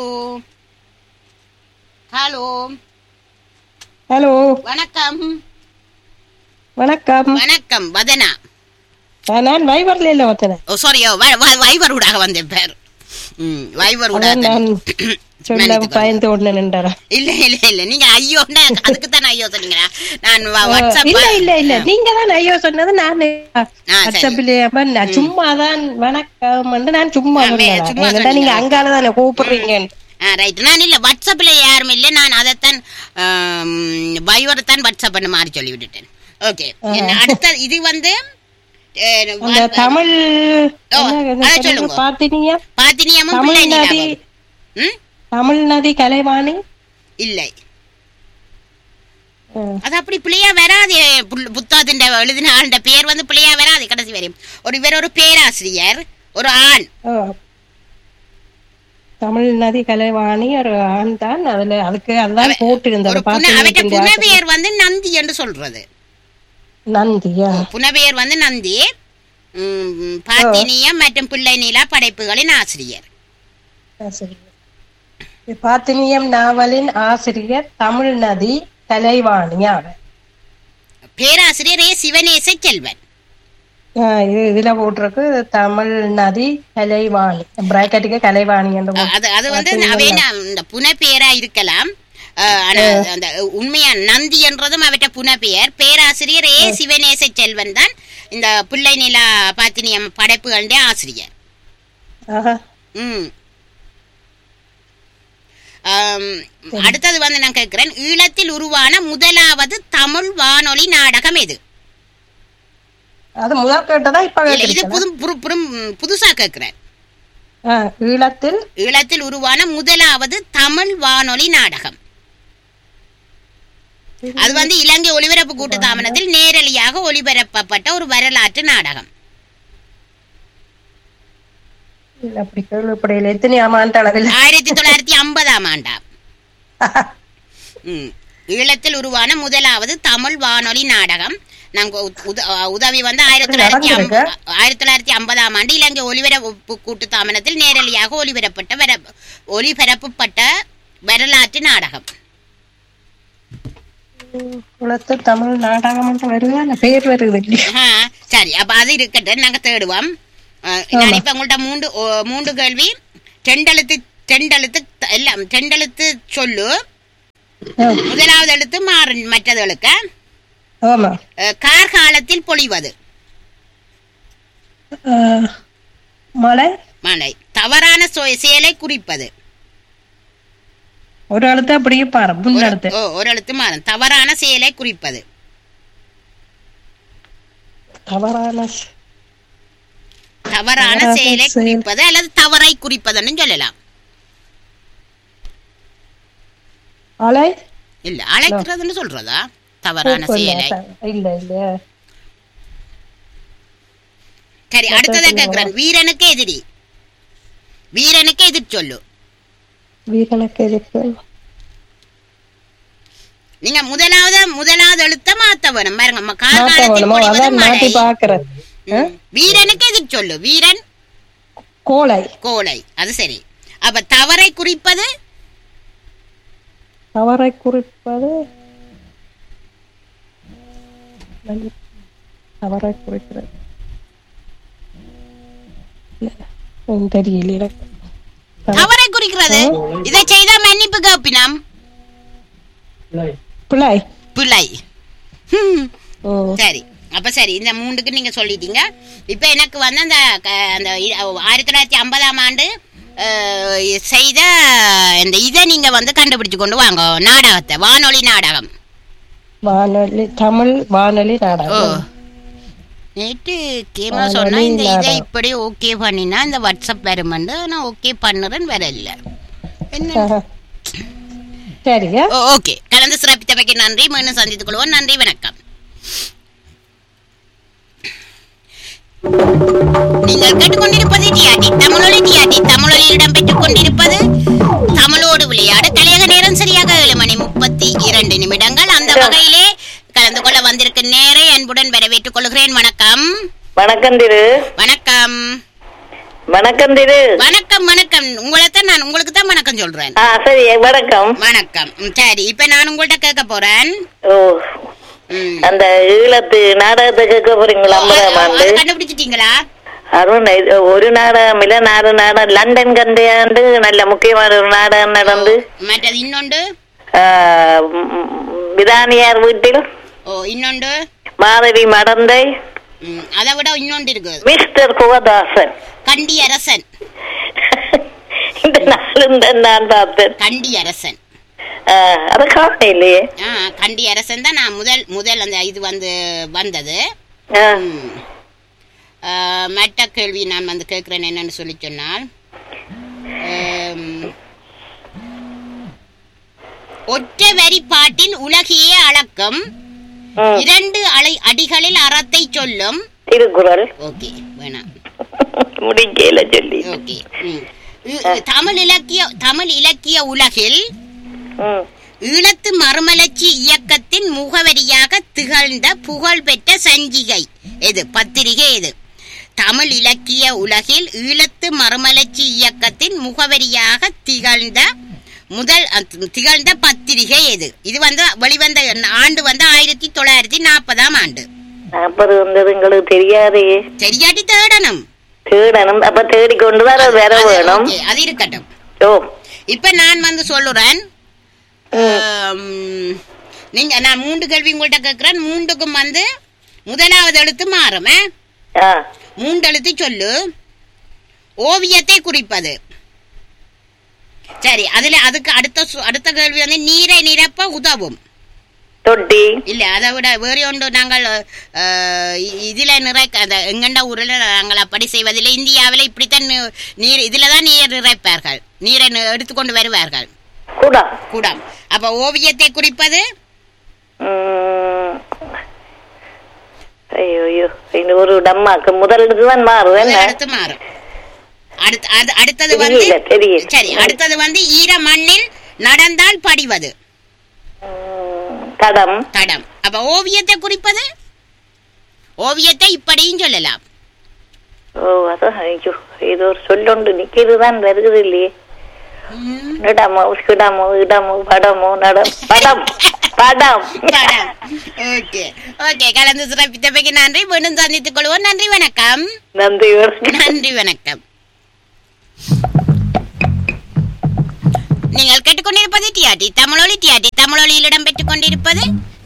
ஹலோ ஹலோ வணக்கம் வணக்கம் வணக்கம் வதனா ஆ, நான் வைபர்ல இல்ல ஒருத்தனேன் ஓ சாரி வைவர் ஊடாக வந்தேன் பேர் ம் வைவர் அதான் ஊடாக நான் சொல்ல பயந்து ஒண்ணு நின்றேன் இல்ல இல்ல இல்ல நீங்க ஐயோ அதுக்கு தான் ஐயோ சொன்னீங்களா நான் வா- வாட்ஸ்அப் இல்ல இல்ல இல்ல நீங்க தான் ஐயோ சொன்னது நான் சரி. வாட்ஸ்அப்ல அப்ப நான் சும்மா தான் வணக்கம் நான் சும்மா ஆ, வே- சொன்னேன் சும்மா என்னடா நீங்க சொன்னீங்க. அங்கால தானே கூப்பிடுறீங்க ரைட் நான் இல்ல வாட்ஸ்அப்ல யாரும் இல்ல நான் அதைத்தான் வைவரை தான் வாட்ஸ்அப் பண்ண மாதிரி சொல்லி விட்டுட்டேன் ஓகே அடுத்த இது வந்து அஹ், அந்த தமிழ் ஓ, என்ன அதை இது சொல்லுங்க. பாத்தினியா பாத்தினியமும் பிள்ளை தமிழ் நதி நிலாவும். ம் தமிழ் நதி கலைவாணி இல்லை ஆ, அது அப்படி பிள்ளையா வராது புல்- புத்தகத்தின் எழுதின ஆண்ட பேர் வந்து பிள்ளையா வராது கடைசி வரையும் ஒரு இவர் ஒரு பேராசிரியர் ஒரு ஆண் ஓ. தமிழ் நதி கலைவாணி ஒரு ஆண் தான் அதுல அதுக்கு அதுதான் போட்டு ஒரு இருந்தது புன அவற்ற பாத்து புனபெயர் வந்து நந்தி என்று சொல்றது நந்தியா புனபெயர் வந்து நந்தி ம், பாத்தினியம் மற்றும் பிள்ளை நிலா படைப்புகளின் ஆசிரியர் ஆசிரியர் பாத்தினியம் நாவலின் ஆசிரியர் தமிழ் நதி கலைவாணி அவர் பேராசிரியர் ஏ சிவநேச செல்வன் ஆ, இது இதுல போட்டிருக்கு தமிழ் நதி கலைவாணி பிராக்கெட்டுக்கு கலைவாணி என்று போட்டு- அது அது வந்து அவை ந- இந்த புனப்பெயரா இருக்கலாம் அஹ், ஆனா அந்த உண்மையா நந்தி என்றதும் அவற்ற புனப்பெயர் பேராசிரியர் ஏ சிவநேச செல்வன் தான் இந்த பிள்ளை நிலா பாத்தினியம் படைப்புகளுடைய ஆசிரியர் ஆஹா. ம் ஆம், அடுத்தது வந்து நான் கேட்கிறேன் ஈழத்தில் உருவான முதலாவது தமிழ் வானொலி நாடகம் எது அது முதல் கேட்டதா இப்ப இல்ல, இது கேட்டிருக்கேன். புது புது- புது- புதுசா கேட்கிறேன் ஆ, ஈழத்தில் ஈழத்தில் உருவான முதலாவது தமிழ் வானொலி நாடகம் அது வந்து இலங்கை ஒலிபரப்பு கூட்டு தாமனத்தில் நேரடியாக ஒளிபரப்பப்பட்ட ஒரு வரலாற்று நாடகம் இல்ல, அப்படி கேள்விப்படையில எத்தனை ஆமாண்டு அளவில் ஆயிரத்தி தொள்ளாயிரத்தி ஐம்பதாம் ஆண்டாம் ம். ஈழத்தில் உருவான முதலாவது தமிழ் வானொலி நாடகம் நாங்க உ- உத- உதவி வந்து ஆயிரத்தி தொள்ளாயிரத்தி நடந்திருக்கா? ஐம்ப- ஆயிரத்தி தொள்ளாயிரத்தி ஐம்பதாம் ஆண்டு இலங்கை ஒலிபரப்பு கூட்டு தாமனத்தில் நேரடியாக ஒலிபரப்பட்ட வர ஒலிபரப்பப்பட்ட வரலாற்று நாடகம் குளத்து தமிழ் நாடகம் மட்டும் வருதா பேர் வருது இல்லையா ஆ, சரி அப்ப அது இருக்கட்டும் நாங்க தேடுவோம் அஹ், நான் இப்ப உங்கள்ட்ட மூன்று ஓ, மூன்று கேள்வி ரெண்டெழுத்து ரெண்டெழுத்து த- எல்லாம் ரெண்டெழுத்து சொல்லு ஆ, முதலாவது எழுத்து மாறு மற்றதுகளுக்கு ஆமா அஹ், கார்காலத்தில் பொழிவது ஆ, மலை மழை தவறான சொ- செயலை குறிப்பது ஒரு எழுத்து அப்படியே பாரு முன்னெழுத்து ஓ ஒரு எழுத்து மாறும் தவறான செயலை குறிப்பது தவறான ஸ்- தவறான தவறான செயலை செயல். குறிப்பது அல்லது தவறை குறிப்பதுன்னு சொல்லலாம் அலை இல்ல அழைக்கிறதுன்னு சொல்றதா தவறான செயலை இல்ல இல்ல சரி அடுத்ததை கேக்குறேன் வீரனுக்கு எதிரி வீரனுக்கு எதிர் சொல்லு வீரனுக்கு எதிர்ப்பு நீங்க முதலாவது முதலாவது எழுத்த மாத்த வேணும் பாருங்க ம- மாத்த கார்காலத்தில் வேணுமோ பொழிவது அதான் மாட்டி மழை. பாக்குறது ம். வீரனுக்கு எதிர் சொல்லு வீரன் கோலை கோலை அது சரி அப்ப தவறை குறிப்பது தவறை குறிப்பது தவறை குறிக்கிறது இல்ல, ம், தெரியல எனக்கு. தவறை குறிக்கிறது இதை செய்தா மன்னிப்பு கேப்பினம் பிள்ளை பிள்ளை ஹம். ம், சரி அப்ப சரி இந்த மூணுக்கு நீங்க சொல்லிட்டீங்க இப்ப எனக்கு வந்து அந்த க- அந்த இ- ஆயிரத்தி தொள்ளாயிரத்தி ஐம்பதாம் ஆண்டு அஹ், செய்த இந்த இதை நீங்க வந்து கண்டுபிடிச்சு கொண்டு வாங்க நாடகத்தை வானொலி நாடகம் வானொலி தமிழ் வானொலி ஓ நாடகம் நேற்று கேமா வானொலி சொன்னா இந்த இதை நாடகம். இப்படி ஓகே பண்ணினா இந்த வாட்ஸ்அப் வருமெண்டு நான் ஓகே பண்ணுறேன்னு வரல என்ன ஆஹா. சரியா ஓ ஓகே கலந்து சிறப்பித்தமைக்கு நன்றி மீண்டும் சந்தித்துக் கொள்வோம் நன்றி வணக்கம் நீங்கள் கேட்டுக்கொண்டிருப்பது டிஆர்டி தமிழொலி டிஆர்டி தமிழொலியில் இடம்பெற்றுக் கொண்டிருப்பது தமிழோடு விளையாட கலையக நேரம் சரியாக ஏழு மணி முப்பத்தி இரண்டு நிமிடங்கள் அந்த வகையிலே கலந்து கொள்ள வந்திருக்கும் நேரை அன்புடன் வரவேற்றுக் கொள்கிறேன் வணக்கம் வணக்கம் திரு வணக்கம் வணக்கம் திரு வணக்கம் வணக்கம் உங்களை தான் நான் உங்களுக்கு தான் வணக்கம் சொல்றேன் ஆ சரி வணக்கம் வணக்கம் ம், சரி இப்ப நான் உங்கள்ட்ட கேட்க போறேன் ஓ ம். அந்த ஈழத்து நாடகத்தை கேட்க போறீங்களா ஐம்பதாம் அது- ஆண்டு அது கண்டுபிடிச்சிட்டீங்களா அருண் இது ஒரு நாடகம் இல்ல நாலு நாடகம் லண்டன் கண்டையாண்டு நல்ல முக்கியமான ஒரு நாடகம் நடந்து மற்றது இன்னொண்டு ஆ, ம், விதானியார் வீட்டில் ஓ இன்னொண்டு மாதவி மடந்தை ம், அதை விட இன்னொன்று இருக்கு மிஸ்டர் குகதாசன் கண்டி அரசன் இந்த நாளும் தான் நான் பார்த்தேன் கண்டி அரசன் ஆ, அதை காண இல்லையே ஆ கண்டி அரசன் தான் நான் முதல் முதல் அந்த இது வந்து வந்தது ஆ, ம். ஆ, மற்ற கேள்வி நான் வந்து கேட்கிறேன் என்னன்னு சொல்லி சொன்னால் ஆம், ஒற்றை வரி பாட்டில் உலகையே அளக்கும் ம், இரண்டு அலை அடிகளில் அறத்தை சொல்லும் திருக்குறள் ஓகே வேணாம் முடிக்கையில சொல்லி ஓகே ம். இ- தமிழ் இலக்கிய தமிழ் இலக்கிய உலகில் ம், ஈழத்து மறுமலர்ச்சி இயக்கத்தின் முகவரியாக திகழ்ந்த புகழ்பெற்ற சஞ்சிகை எது பத்திரிகை எது தமிழ் இலக்கிய உலகில் ஈழத்து மறுமலர்ச்சி இயக்கத்தின் முகவரியாக திகழ்ந்த முதல் அ- திகழ்ந்த பத்திரிகை எது இது வந்து வெளிவந்த ஆண்டு வந்து ஆயிரத்தி தொள்ளாயிரத்தி நாற்பதாம் ஆண்டு நாற்பது வந்தது எங்களுக்கு தெரியாதே சரியாட்டி தேடணும் தேடணும் அப்ப தேடிக்கொண்டு வர வர அது வேணும் okay, அது இருக்கட்டும் ஓ இப்ப நான் வந்து சொல்லுறேன் ஆம், நீங்க நான் மூன்று கேள்வி உங்கள்ட்ட கேட்கிறேன் மூன்றுக்கும் வந்து முதலாவது எழுத்து மாறும் ஆ? ஆ மூன்று எழுத்து சொல்லு ஓவியத்தை குறிப்பது சரி அதுல அதுக்கு அடுத்த சு- அடுத்த கேள்வி வந்து நீரை நிரப்ப உதவும் தொட்டி இல்ல அதை விட வேறு ஒன்று நாங்கள் அஹ், இ- இதுல நிறைக்க அந்த எங்கண்ட ஊரில் நாங்கள் அப்படி செய்வதில்லை இந்தியாவில் இப்படித்தான் நீ- நீர் இதுல தான் நீர் நிறைப்பார்கள் நீரை நி- எடுத்துக்கொண்டு வருவார்கள் குடா குடம் அப்ப ஓவியத்தை குறிப்பது ம். ஐயோ ஐயோ இந்த ஒரு டம்மாக்கு முதல் தான் மாறும் என்ன முதல் அடுத்து மாறும் அடுத்து அது அடுத்தது வந்து தெரியல தெரியல சரி அடுத்தது வந்து ஈர மண்ணில் நடந்தால் படிவது தடம் தடம் அப்ப ஓவியத்தை குறிப்பது ஓவியத்தை இப்படியும் சொல்லலாம் ஓ அதான் ஐயோ ஏதோ ஒரு சொல்லுண்டு நிக்கிறதுதான் வருகிறது இல்லையே இடமோ கிடமோ இடமோ படமோ நடம் படம் படம் படம் ஓகே ஓகே கலந்து சிறப்பித்தமைக்கு நன்றி மீண்டும் சந்தித்துக் கொள்வோம் நன்றி வணக்கம் நன்றி வணக்கம். நன்றி வணக்கம் நீங்கள் கேட்டுக்கொண்டிருப்பது டிஆர்டி தமிழொலி டிஆர்டி தமிழொலியில் இடம்பெற்றுக் கொண்டிருப்பது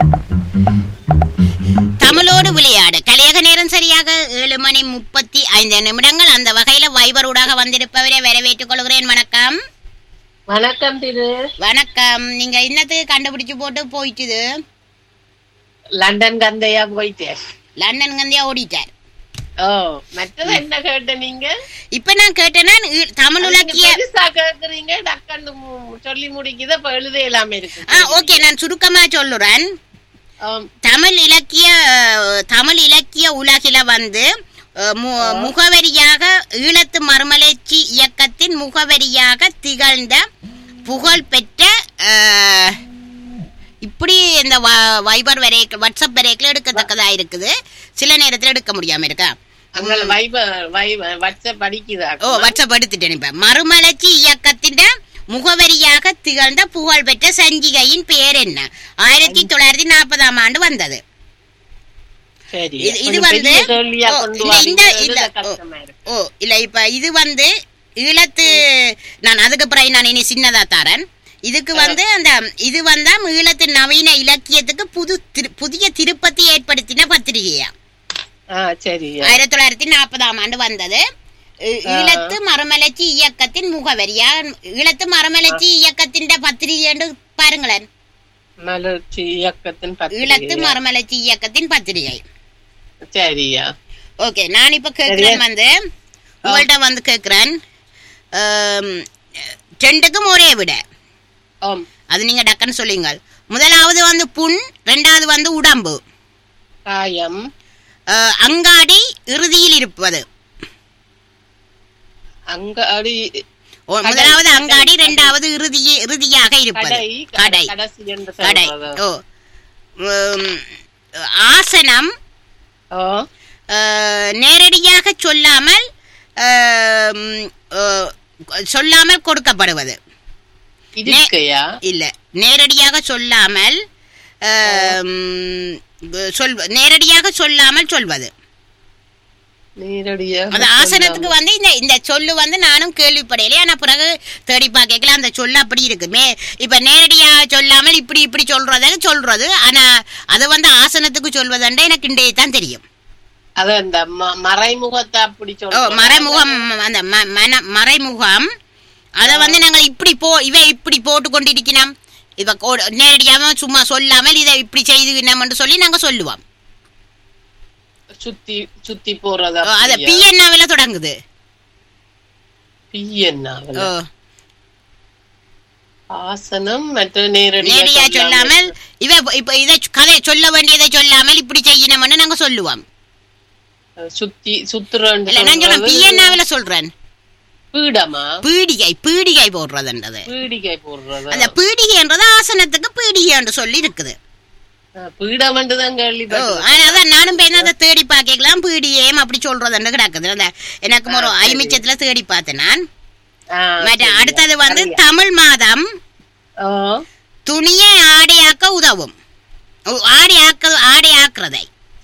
தமிழோடு விளையாடு கலியக நேரம் சரியாக ஏழு மணி முப்பத்தி ஐந்து நிமிடங்கள் அந்த வகையில வைபரூடாக வந்திருப்பவரை வரவேற்றுக் கொள்கிறேன் வணக்கம் வணக்கம் திரு வணக்கம் நீங்க இன்னத்துக்கு கண்டுபிடிச்சு போட்டு போயிட்டுது லண்டன் கந்தையா போயிட்டேன் லண்டன் கந்தியா ஓடிட்டார் ஓ மற்றது என்ன கேட்ட நீங்க இப்ப நான் கேட்டேன்னா ஈ- தமிழ் நீங்க உலக்கிய பெருசா கேக்குறீங்க டக்குன்னு மு- சொல்லி முடிக்குது அப்ப எழுத இல்லாம இருக்கு ஆ ஓகே நான் சுருக்கமா சொல்லுறேன் ஆம். தமிழ் இலக்கிய அஹ், தமிழ் இலக்கிய உலகில வந்து அஹ், மு- முகவரியாக ஈழத்து மறுமலர்ச்சி இயக்கத்தின் முகவரியாக திகழ்ந்த புகழ் பெற்ற அஹ், இப்படி இந்த வ- வைபர் வரை வாட்ஸ்அப் வரைக்கும் எடுக்கத்தக்கதா இருக்குது சில நேரத்துல எடுக்க முடியாம இருக்கா உங்களை வைப வைப வாட்ஸ்அப் படிக்குதா ஓ வாட்ஸ்அப் எடுத்துட்டேன் இப்ப மறுமலர்ச்சி இயக்கத்தின் முகவரியாக திகழ்ந்த புகழ் பெற்ற சஞ்சிகையின் பெயர் என்ன ஆயிரத்தி தொள்ளாயிரத்தி நாற்பதாம் ஆண்டு வந்தது சரி இது- இது கொஞ்சம் வந்து பெரிய கேள்வியா ஓ, கொண்டு இல்ல, வாரீங்க, இந்த எழுத இல்ல ஓ, கஷ்டமா இருக்கு. ஓ இல்ல இப்ப இது வந்து ஈழத்து நான் அதுக்கு பிறகு நான் இனி சின்னதா தரேன் இதுக்கு வந்து அந்த இது வந்தா ஈழத்து நவீன இலக்கியத்துக்கு புது திரு- புதிய திருப்பத்தை ஏற்படுத்தின பத்திரிகையா ஆ சரி ஆயிரத்தி தொள்ளாயிரத்தி நாற்பதாம் ஆண்டு வந்தது ஈ- ஈழத்து மறுமலர்ச்சி இயக்கத்தின் முகவரியா ஈழத்து மறுமலர்ச்சி இயக்கத்தின் பத்திரிகை பாருங்களேன் மலர்ச்சி இயக்கத்தின் ஈழத்து பத்திரிகை மறுமலர்ச்சி இயக்கத்தின் பத்திரிகை சரியா ஓகே நான் இப்ப கேக்குறேன் வந்து உங்கள்ட்ட வந்து கேக்குறேன் ஆம், ரெண்டுக்கும் ஒரே விட ஆம் அது நீங்க டக்குன்னு சொல்லுங்க முதலாவது வந்து புண் ரெண்டாவது வந்து உடம்பு காயம் அஹ், அங்காடி இறுதியில் இருப்பது அங்க அடி ஓ, முதலாவது அங்காடி இரண்டாவது இறுதி இறுதியாக இருப்பது கடை கடை கடைசி என்று கடை சொல்றது. ஓ உம், ஆசனம் ஓ அஹ், நேரடியாக சொல்லாமல் அஹ், அஹ், சொல்லாமல் கொடுக்கப்படுவது இருக்கையா இல்ல நேரடியாக சொல்லாமல் அஹ், சொல் நேரடியாக சொல்லாமல் சொல்வது நேரடியா அந்த ஆசனத்துக்கு வந்து இந்த இந்த சொல்லு வந்து நானும் கேள்விப்படையிலே ஆனா பிறகு தேடி பார்க்கல அந்த சொல்லு அப்படி இருக்கு மே இப்ப நேரடியா சொல்லாமல் இப்படி இப்படி சொல்றத சொல்றது ஆனா அது வந்து ஆசனத்துக்கு சொல்வதுண்டா எனக்கு இன்றைய தான் தெரியும் அது அந்த ம- மறைமுகத்தை அப்படி ஓ சொல்றோம் மறைமுகம் அந்த ம- மன மறைமுகம் அத வந்து நாங்கள் இப்படி போ இவ இப்படி போட்டு கொண்டிருக்கிறோம் இப்ப கோ- நேரடியாக சும்மா சொல்லாமல் இதை இப்படி செய்து சொல்லி நாங்க சொல்லுவோம் சுத்தி சுத்தி போறது ஓ, அது பிஎன்ஆவில தொடங்குது பிஎன்னாவல ஓ ஆசனம் மற்ற நேரடியா நேரடியா சொல்லாமல் சொல்லாமல் இவ இப்ப இதை கதை சொல்ல வேண்டியதை சொல்லாமல் இப்படி செய்யணும்னு நாங்க சொல்லுவோம் சுத்தி சுத்துறன்னு இல்ல நான் சொல்றேன் சொல்றது பிஎன்ஆவில சொல்றேன் பீடமா பீடிகை பீடிகை போடுறதுன்றது பீடிகை போடுறது அந்த பீடிகைன்றது ஆசனத்துக்கு பீடிகை என்று சொல்லி இருக்குது பீடம் தான் ஓ கேள்விப்பட்டேன் ஆனா அதான் நானும் போய் அதை தேடி பார்க்கலாம் பீடியம் அப்படி சொல்றதுன்னு கிடக்குது அந்த எனக்கு ஒரு ஐமிச்சத்துல தேடி பார்த்தேன் நான் ஆ, மற்ற சரி. அடுத்தது வந்து சரியா. தமிழ் மாதம் ஓ, துணியை ஆடையாக்க உதவும் ஓ, ஆடை ஆக்க ஆடை ஆக்குறதை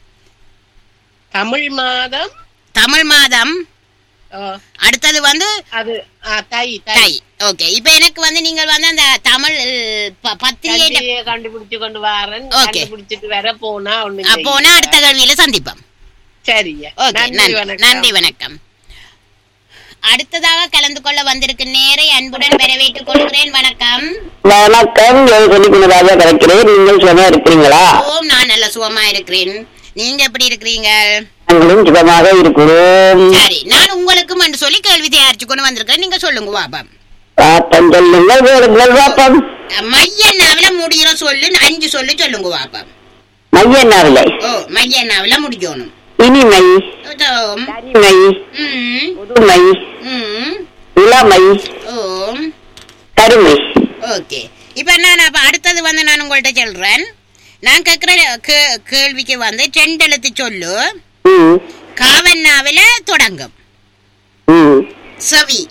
தமிழ் மாதம் தமிழ் மாதம் ஓ, அடுத்தது வந்து அது ஆ, தை தை தை ஓகே இப்ப எனக்கு வந்து நீங்கள் வந்து அந்த தமிழ் ப- பத்திரிகை கண்டியை கண்டுபிடிச்சு கொண்டு வரேன் Okay. கண்டுபிடிச்சிட்டு வர போனா ஒண்ணு போனா அடுத்த கேள்வியில சந்திப்போம் சரியா ஓகே நன்றி நன்றி வணக்கம் நன்றி வணக்கம் அடுத்ததாக கலந்து கொள்ள வந்திருக்கு நேரை அன்புடன் வரவேற்றுக் கொள்கிறேன் வணக்கம் வணக்கம் சொல்லிக்கொண்டதாக கிடைக்கிறேன் நீங்கள் சுகமா இருக்கிறீங்களா ஓம் நான் நல்ல சுகமா இருக்கிறேன் நீங்க எப்படி இருக்கிறீங்க நாங்களும் சுகமாக இருக்கிறோம் சரி நான் உங்களுக்கும் என்று சொல்லி கேள்வி தயாரிச்சு கொண்டு வந்திருக்கேன் நீங்க சொல்லுங்க பாப்பா பாப்பம் சொல்லுங்கள் வேறுங்கள் பாப்பம் மையண்ணாவில முடிகிற சொல்லு அஞ்சு சொல்லு சொல்லுங்க பாப்பா மையன்னாவில்லை ஓ மையண்ணாவில முடிக்கணும் இனிமை ஓம் தனிமை ம் புதுமை ம் இளமை ஓம் கருமை ஓகே இப்ப நான் அப்ப அடுத்தது வந்து நான் உங்கள்ட்ட சொல்றேன் நான் கேக்குற கே- கேள்விக்கு வந்து ரெண்டு எழுத்து சொல்லு ம் காவன்னாவில தொடங்கும் ம் செவி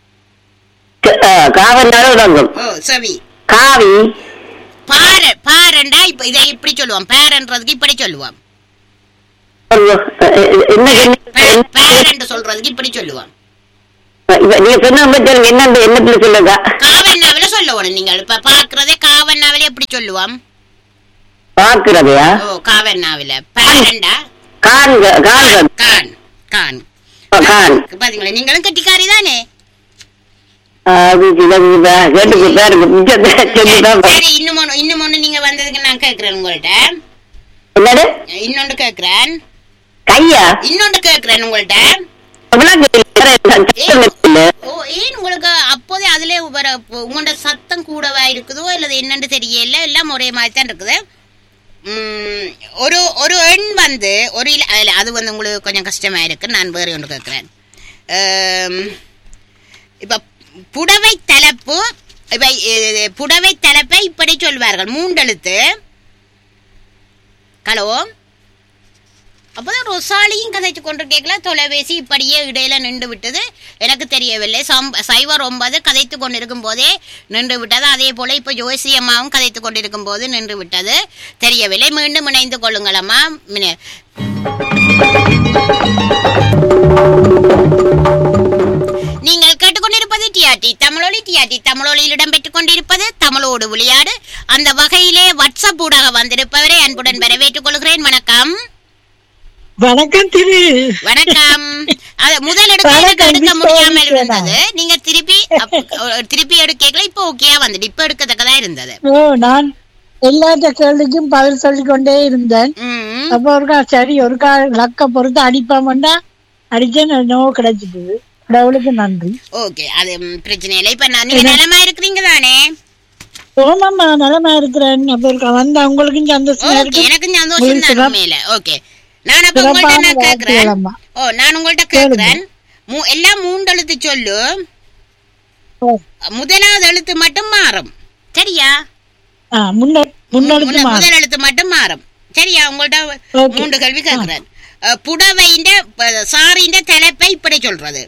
காவல் உடங்கும் ஓ செவி காவி பார பாரண்டா இப்ப இதை இப்படி சொல்லுவோம் பேரன்றதுக்கு இப்படி சொல்லுவோம் என்ன பே- பேரண்ட் சொல்றதுக்கு இப்படி சொல்லுவோம் நீங்க சொன்ன பற்றி என்ன என்னத்துல சொல்லுங்க காவன்னாவில சொல்லணும் நீங்கள் இப்ப பாக்குறதே காவன்னாவில எப்படி சொல்லுவோம் பாக்குறதையா ஓ காவன்னாவில பேரண்டா கான் கான் கான் கான் கான் பாத்தீங்களா நீங்களும் கட்டிக்காரி தானே அது சிலது கேட்டு பாருங்க மிச்சத்தை சொல்லிதான் சரி இன்னும் ஒண்ணு இன்னும் ஒண்ணு நீங்க வந்ததுக்கு நான் கேக்குறேன் உங்கள்ட்ட என்னது இன்னொன்று கேக்குறேன் கையா இன்னொன்று கேக்குறேன் உங்கள்ட்ட ஓ ஏன் உங்களுக்கு அப்போதே அதுல வர உங்களோட சத்தம் கூடவா இருக்குதோ இல்லது என்னன்னு தெரியல எல்லாம் ஒரே மாதிரி தான் இருக்குது உம், ஒரு ஒரு எண் வந்து ஒரு இல- அதுல அது வந்து உங்களுக்கு கொஞ்சம் கஷ்டமா இருக்கு நான் வேற ஒன்று கேட்கிறேன் ஆம், இப்ப புடவை தலைப்பு இப்ப இ- புடவை தலைப்பை இப்படி சொல்வார்கள் மூண்டெழுத்து ஹலோ அப்போதான் ரொசாலியும் கதைச்சு கொண்டு கேட்கல தொலைபேசி இப்படியே இடையில நின்று விட்டது எனக்கு தெரியவில்லை சம் சைவர் ஒன்பது கதைத்து கொண்டிருக்கும் போதே நின்று விட்டது அதே போல இப்போ ஜோசி அம்மாவும் கதைத்து கொண்டிருக்கும் போது நின்று விட்டது தெரியவில்லை மீண்டும் இணைந்து கொள்ளுங்கள் அம்மா மின- நீங்கள் கேட்டுக்கொண்டிருப்பது டிஆர்டி தமிழொலி டிஆர்டி தமிழொலியில் இடம்பெற்றுக் கொண்டிருப்பது தமிழோடு விளையாடு அந்த வகையிலே வாட்ஸ்அப் ஊடாக வந்திருப்பவரை அன்புடன் வரவேற்றுக் கொள்கிறேன் வணக்கம் வணக்கம் திரு வணக்கம் அது முதல் எடுக்க எனக்கு வணக்கம், எடுக்க மிஸ் முடியாமல் சோனியா. இருந்தது நீங்க திருப்பி அப்- திருப்பி எடுக்கல இப்ப ஓகேயா வந்துட்டு இப்ப எடுக்கத்தக்கதா இருந்தது ஓ நான் எல்லாத்த கேள்விக்கும் பதில் சொல்லிக் கொண்டே இருந்தேன் ம். அப்ப ஒருக்கா சரி ஒருக்கா லக்க பொறுத்து அடிப்பாமண்டா அடிச்சேன் நோ கிடைச்சிட்டு கடவுளுக்கு நன்றி ஓகே அது ம், பிரச்சனை இல்லை இப்ப நான் நீங்க நலமா இருக்கிறீங்க தானே ஓமாம்மா நலமா இருக்கிறேன் அப்ப ஒருக்கா வந்தா உங்களுக்கும் சந்தோஷமா ஓகே இருக்கு எனக்கு சந்தோஷம் தான் உங்களுக்கு உண்மையில ஓகே நான் அப்ப சிறப்பான உங்கள்ட்ட நான் கேக்குறேன் வாழ்த்துக்களம்மா. ஓ நான் உங்கள்ட்ட கேக்குறேன் மு- எல்லாம் மூண்டெழுத்து சொல்லு ஓ, முதலாவது எழுத்து மட்டும் மாறும் சரியா ஆ, முன்ன முன்னெடுத்து முன்ன- மாறும் முதல் எழுத்து மட்டும் மாறும் சரியா உங்கள்ட்ட Okay. மூன்று கேள்வி கேக்குறேன் அஹ், புடவைஇந்த ப- சாரிந்த தலைப்பை இப்படி சொல்றது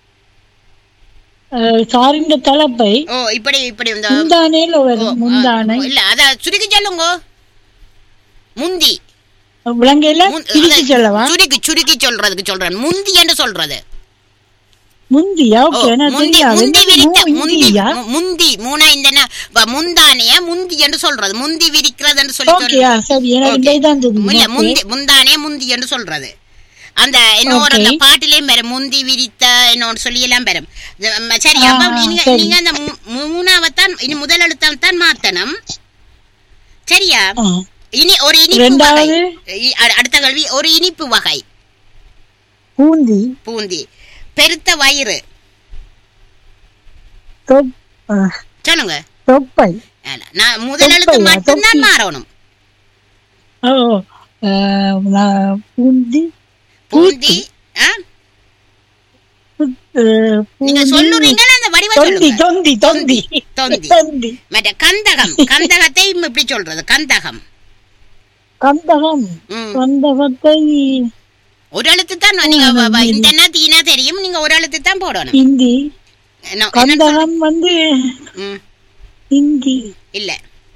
சாரிந்த தலைப்பை ஓ இப்படி இப்படி இந்த முந்தானேல ஓ, வரும் முந்தானை இல்ல அத சுருக்கி சொல்லுங்க முந்தி விலங்கையில முந்- பிரிச்சு அத சொல்லவா சுருக்கி சுருக்கி சொல்றதுக்கு சொல்றேன் முந்தி என்று சொல்றது முந்தியா ஓ, ஓகே எனக்கு முந்தி தெரியாது முந்தி என்னது விரித்த மூ- முந்தி இந்தியா மு- முந்தி மூணா இந்த ந- வ- முந்தானைய முந்தி என்று சொல்றது முந்தி விரிக்கிறது என்று சொல்லி ஓகே ஆ, சரி எனக்கு Okay. இதான் தெரியும் இல்ல Okay. முந்தி முந்தானே முந்தி என்று சொல்றது அந்த இன்னொரு அந்த Okay. பாட்டிலையும் பெறும் முந்தி விரித்த இன்னொன்று சொல்லி எல்லாம் பெறும் இது, ம, சரி ஆ, அப்ப நீங்க சரி. நீங்க அந்த மூ- மூணாவத்தான் இனி முதல் எழுத்தான் தான் மாத்தணும் சரியா ஆ. இனி ஒரு இனிப்பு வகை ரெண்டாவது? இ- அ- அடுத்த கேள்வி ஒரு இனிப்பு வகை பூந்தி பூந்தி பெருத்த வயிறு தொப் ஆ, சொல்லுங்க தொப்பை அல்ல, நான் முதல் எழுத்து தொப்பையா? மட்டும்தான் தொப்பி. மாறணும் ஓ ஆ, நான் பூந்தி பூந்தி ஆ? ஆ, நீங்க பூந்தி, சொல்லுறீங்களா அந்த வடிவ தொந்தி சொல்லுங்க தொந்தி தொந்தி தொந்தி. தொந்தி மற்ற கந்தகம் கந்தகத்தை இப்படி சொல்றது கந்தகம் கந்தகம் ம். கந்தகத்தை ஒரு எழுத்து தான் நீங்க வ- வ- இந்த என்ன தீனா தெரியும் நீங்க ஒரு எழுத்து தான் போடணும் இந்தி என்ன- என்ன சொல்லு- கந்தகம் வந்து ம், இந்தி இல்ல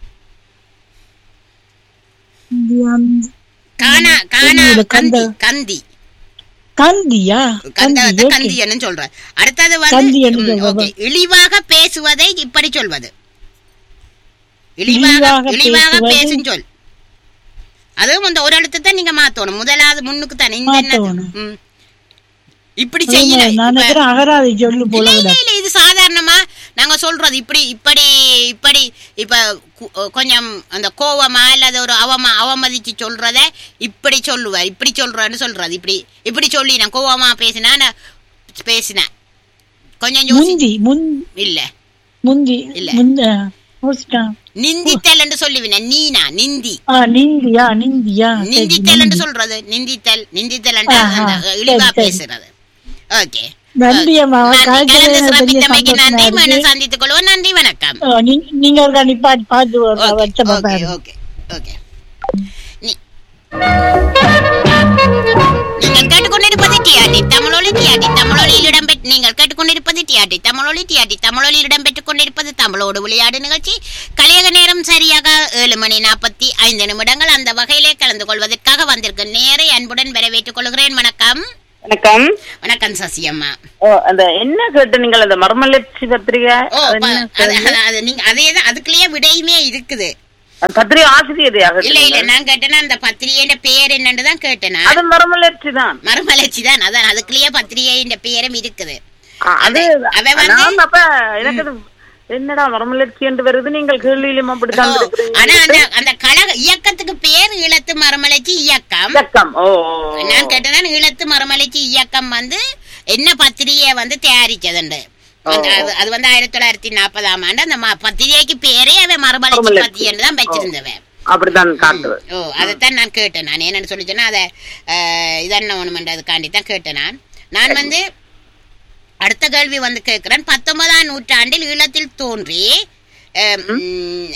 இந்தி அந்த- காணா காணா தெரியல, கந்தி கந்த- கந்தி கந்தியா கந்தகத்தை கந்தி, okay. கந்தி என்று சொல்ற அடுத்தது கந்தி வந்து என்று ம், சொல்றது. okay. இழிவாக பேசுவதை இப்படி சொல்வது இழிவாக இழிவாக இழிவாக பேசுவது. பேசும் சொல் அதுவும் அந்த ஒரு எழுத்து தான் நீங்க மாத்தணும் முதலாவது முன்னுக்கு தானே இந்த என்ன மாத்தணும். ம். இப்படி செய்யல நான் இப்ப- நினைக்கிறேன் அகராதி சொல்லு போல இல்ல, விட இல்ல, இல்ல, இது சாதாரணமா நாங்க சொல்றது இப்படி இப்படி இப்படி இப்ப கு- கொஞ்சம் அந்த கோவமா அல்லது ஒரு அவமா அவமதிச்சு சொல்றத இப்படி சொல்லுவார் இப்படி சொல்றேன்னு சொல்றது இப்படி இப்படி சொல்லி நான் கோவமா பேசினா நான் பேசினேன் கொஞ்சம் யோசி முந்தி முன் இல்ல முந்தி இல்ல. முந்த யோசிட்டான். நிந்தித்தல் என்று சொல்லுவின நீனா நிந்தி ஆ நிந்தியா நிந்தியா சரி, நிந்தித்தல் என்று நிந்தி. சொல்றது நிந்தித்தல் நிந்தித்தல் என்று ஆஹா, அந்த சரி, இழிவா சரி. பேசுறது ஓகே நன்றி அம்மா காய்ச்சல் கலந்து பெரிய சிறப்பித்தமைக்கு சந்தோஷமா நன்றி இருக்கு. மீண்டும் சந்தித்துக் கொள்வோம் நன்றி வணக்கம் ஆ, நீ- நீங்க ஒரு நிப்பாட்டி பார்த்து ஒரு ஓகே வச்சப்ப ஓகே பாருங்க ஓகே ஓகே நீங்கள் கேட்டுக்கொண்டிருப்பது டிஆர்டி தமிழொலி டிஆர்டி தமிழொலியில் இடம்பெற்று நீங்கள் கேட்டுக்கொண்டிருப்பது டிஆர்டி தமிழொலி டிஆர்டி தமிழொலியில் இடம்பெற்றுக் கொண்டிருப்பது தமிழோடு விளையாடு நிகழ்ச்சி கலையக நேரம் சரியாக ஏழு மணி நாற்பத்தி ஐந்து நிமிடங்கள் அந்த வகையிலே கலந்து கொள்வதற்காக வந்திருக்கும் நேரை அன்புடன் வரவேற்றுக் கொள்கிறேன் வணக்கம் வணக்கம் வணக்கம் சசியம்மா ஓ அந்த என்ன கேட்டு நீங்கள் அந்த மர்மலட்சி பத்திரிகை ஓ அது ப- என்ன அது- கேள்வி? அது- அது நீங்க அதேதான் அதுக்குள்ளேயே விடையுமே இருக்குது அது பத்திரிகை ஆசிரியரையாக இல்ல இல்ல நான் கேட்டேன்னா அந்த பத்திரிகையின் பெயர் என்னன்னு தான் கேட்டேனா அது மர்மலட்சி தான் மறுமலர்ச்சி தான் அதான் அதுக்குள்ளேயே பத்திரிகையின் பெயரும் இருக்குது ஆ, அது அவ வந்து- நான் அப்ப எனக்கு அது என்னடா மர்மலட்சி என்று வருது நீங்கள் கேள்வியிலும் அப்படித்தான் ஓ, ஆனா அந்த அந்த கழக இயக்கத்துக்கு பேர் ஈழத்து மறுமலர்ச்சி இயக்கம் இயக்கம் ஓ ஓ, ஓ. நான் கேட்டதான் ஈழத்து மறுமலர்ச்சி இயக்கம் வந்து என்ன பத்திரிகையை வந்து தயாரிச்சதுண்டு அந்த- அது- அது வந்து ஆயிரத்தி தொள்ளாயிரத்தி நாற்பதாம் ஆண்டு அந்த ம- பத்திரிகைக்கு பேரே அவன் மறுமலர்ச்சி மறுமலர்ச்சி. பத்திரிகைன்னு தான் வச்சிருந்தவன் அப்படித்தான் காட்டுது ஓ அதைத்தான் நான் கேட்டேன் நான் என்னன்னு சொல்லி சொன்னா அதை இதென்ன ஒண்ணுமென்றதுக்காண்டி தான் கேட்டேன் நான் நான் வந்து அடுத்த கேள்வி வந்து கேட்கிறேன் பத்தொன்பதாம் நூற்றாண்டில் ஈழத்தில் தோன்றி அஹ், ம்,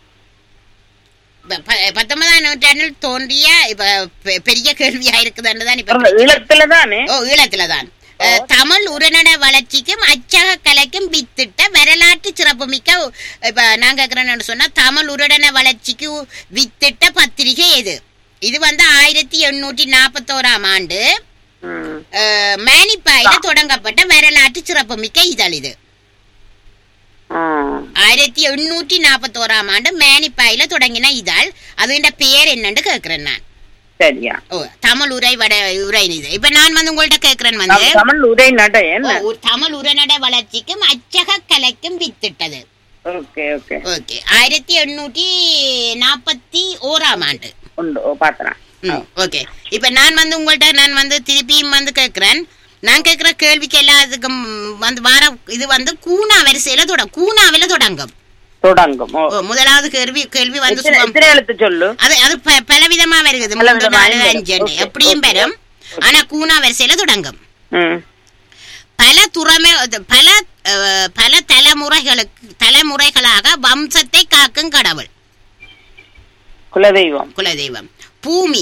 ப- ப- பத்தொன்பதாம் நூற்றாண்டில் தோன்றிய இப்ப பெ- பெரிய கேள்வியா இருக்குதுன்னு தான் இப்ப ஈழத்துல தானே ஓ ஈழத்துல தான் அஹ், தமிழ் உரைநட வளர்ச்சிக்கும் அச்சக கலைக்கும் வித்திட்ட வரலாற்று சிறப்புமிக்க இப்ப நான் கேக்குறேன்னு சொன்னா தமிழ் உரைநட வளர்ச்சிக்கு வித்திட்ட பத்திரிகை எது இது வந்து ஆயிரத்தி எண்ணூற்றி நாற்பத்தோராம் ஆண்டு ம். அஹ், மேனிப்பாயில தொடங்கப்பட்ட வரலாற்று சிறப்புமிக்க இதழ் இது ஆ. ஆயிரத்தி எண்ணூற்றி நாற்பத்தோராம் ஆண்டு மேனிப்பாயில தொடங்கின இதழ் அதுண்ட பேர் என்னன்னு கேக்குறேன் நான் சரியா ஓ தமிழ் உரை வட உரை இது இப்ப நான் வந்து உங்கள்ட்ட கேக்குறேன் வந்து நான் தமிழ் உரை நட என்ன ஓ, ஒரு தமிழ் உரைநட வளர்ச்சிக்கும் அச்சக கலைக்கும் வித்திட்டது ஓகே ஓகே ஓகே ஆயிரத்தி எண்ணூற்றி நாற்பத்தி ஓராம் ஆண்டு உண்டு ஓ பாத்துறேன் ம், ஓகே இப்ப நான் வந்து உங்கள்ட்ட நான் வந்து திருப்பியும் வந்து கேக்குறேன் நான் கேக்குற கேள்விக்கு எல்லாத்துக்கும் வந்து வார இது வந்து கூனா வரிசையில தொட கூனாவில தொடங்கும் தொடங்கும் ஓ ஓ, முதலாவது கேள்வி கேள்வி வந்து எத்தனை சுகம் எத்தனை எழுத்து சொல்லு அது அது ப- பலவிதமா வருகிறது பல மூன்று விதமா நாலு வரும். அஞ்சு Okay, எப்படியும் okay. வரும் ஆனா கூனா வரிசையில தொடங்கும் ம் பல துறமை அது பல அஹ், பல தலைமுறைகளுக்கு தலைமுறைகளாக வம்சத்தை காக்கும் கடவுள் குலதெய்வம் குலதெய்வம் பூமி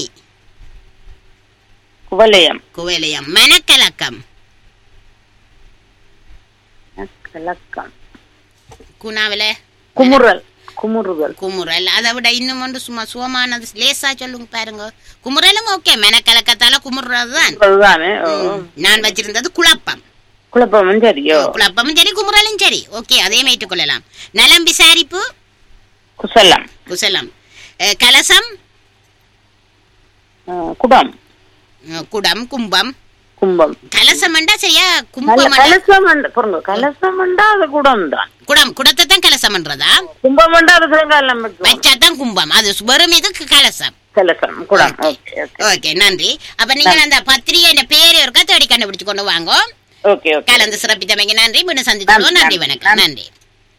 குவலயம் குவலயம் மனக்கலக்கம் கலக்கம் குணாவில குமுறல் குமுறுதல் குமுறல் அதை விட இன்னும் ஒன்று சும்மா சுகமானது லேசா சொல்லுங்க பாருங்க குமுறலும் ஓகே மெனக்கலக்கத்தால குமுறுறது தான் அதுதானே ஓ. நான் வச்சிருந்தது குழப்பம் குழப்பமும் சரியோ குழப்பமும் சரி குமுறலும் சரி ஓகே அதையும் ஏற்றுக்கொள்ளலாம் நலம் விசாரிப்பு குசலம் குசலம் அஹ், கலசம் ஆ, குடம் அஹ், குடம் கும்பம் கும்பம் கலசம்ண்டா சரியா நல்ல கும்பம் கலசம் பொருங்க கலசம் அது குடம் தான் குடம் குடத்தை தான் கலசம்ன்றதா கும்பம் அது சிறங்காலம் வைக்கும் வச்சா தான் கும்பம் அது வெறும் இது கலசம் கலசம் குடம் ஓகே ஓகே ஓகே நன்றி அப்ப நீங்க அந்த பத்திரிகை இந்த பேரு இருக்கா தேடி கண்டுபிடிச்சு கொண்டு வாங்க ஓகே ஓகே கலந்து சிறப்பித்தமைக்கு நன்றி மீண்டும் சந்தித்தோம் நன்றி, நன்றி நன்றி, வணக்கம் நன்றி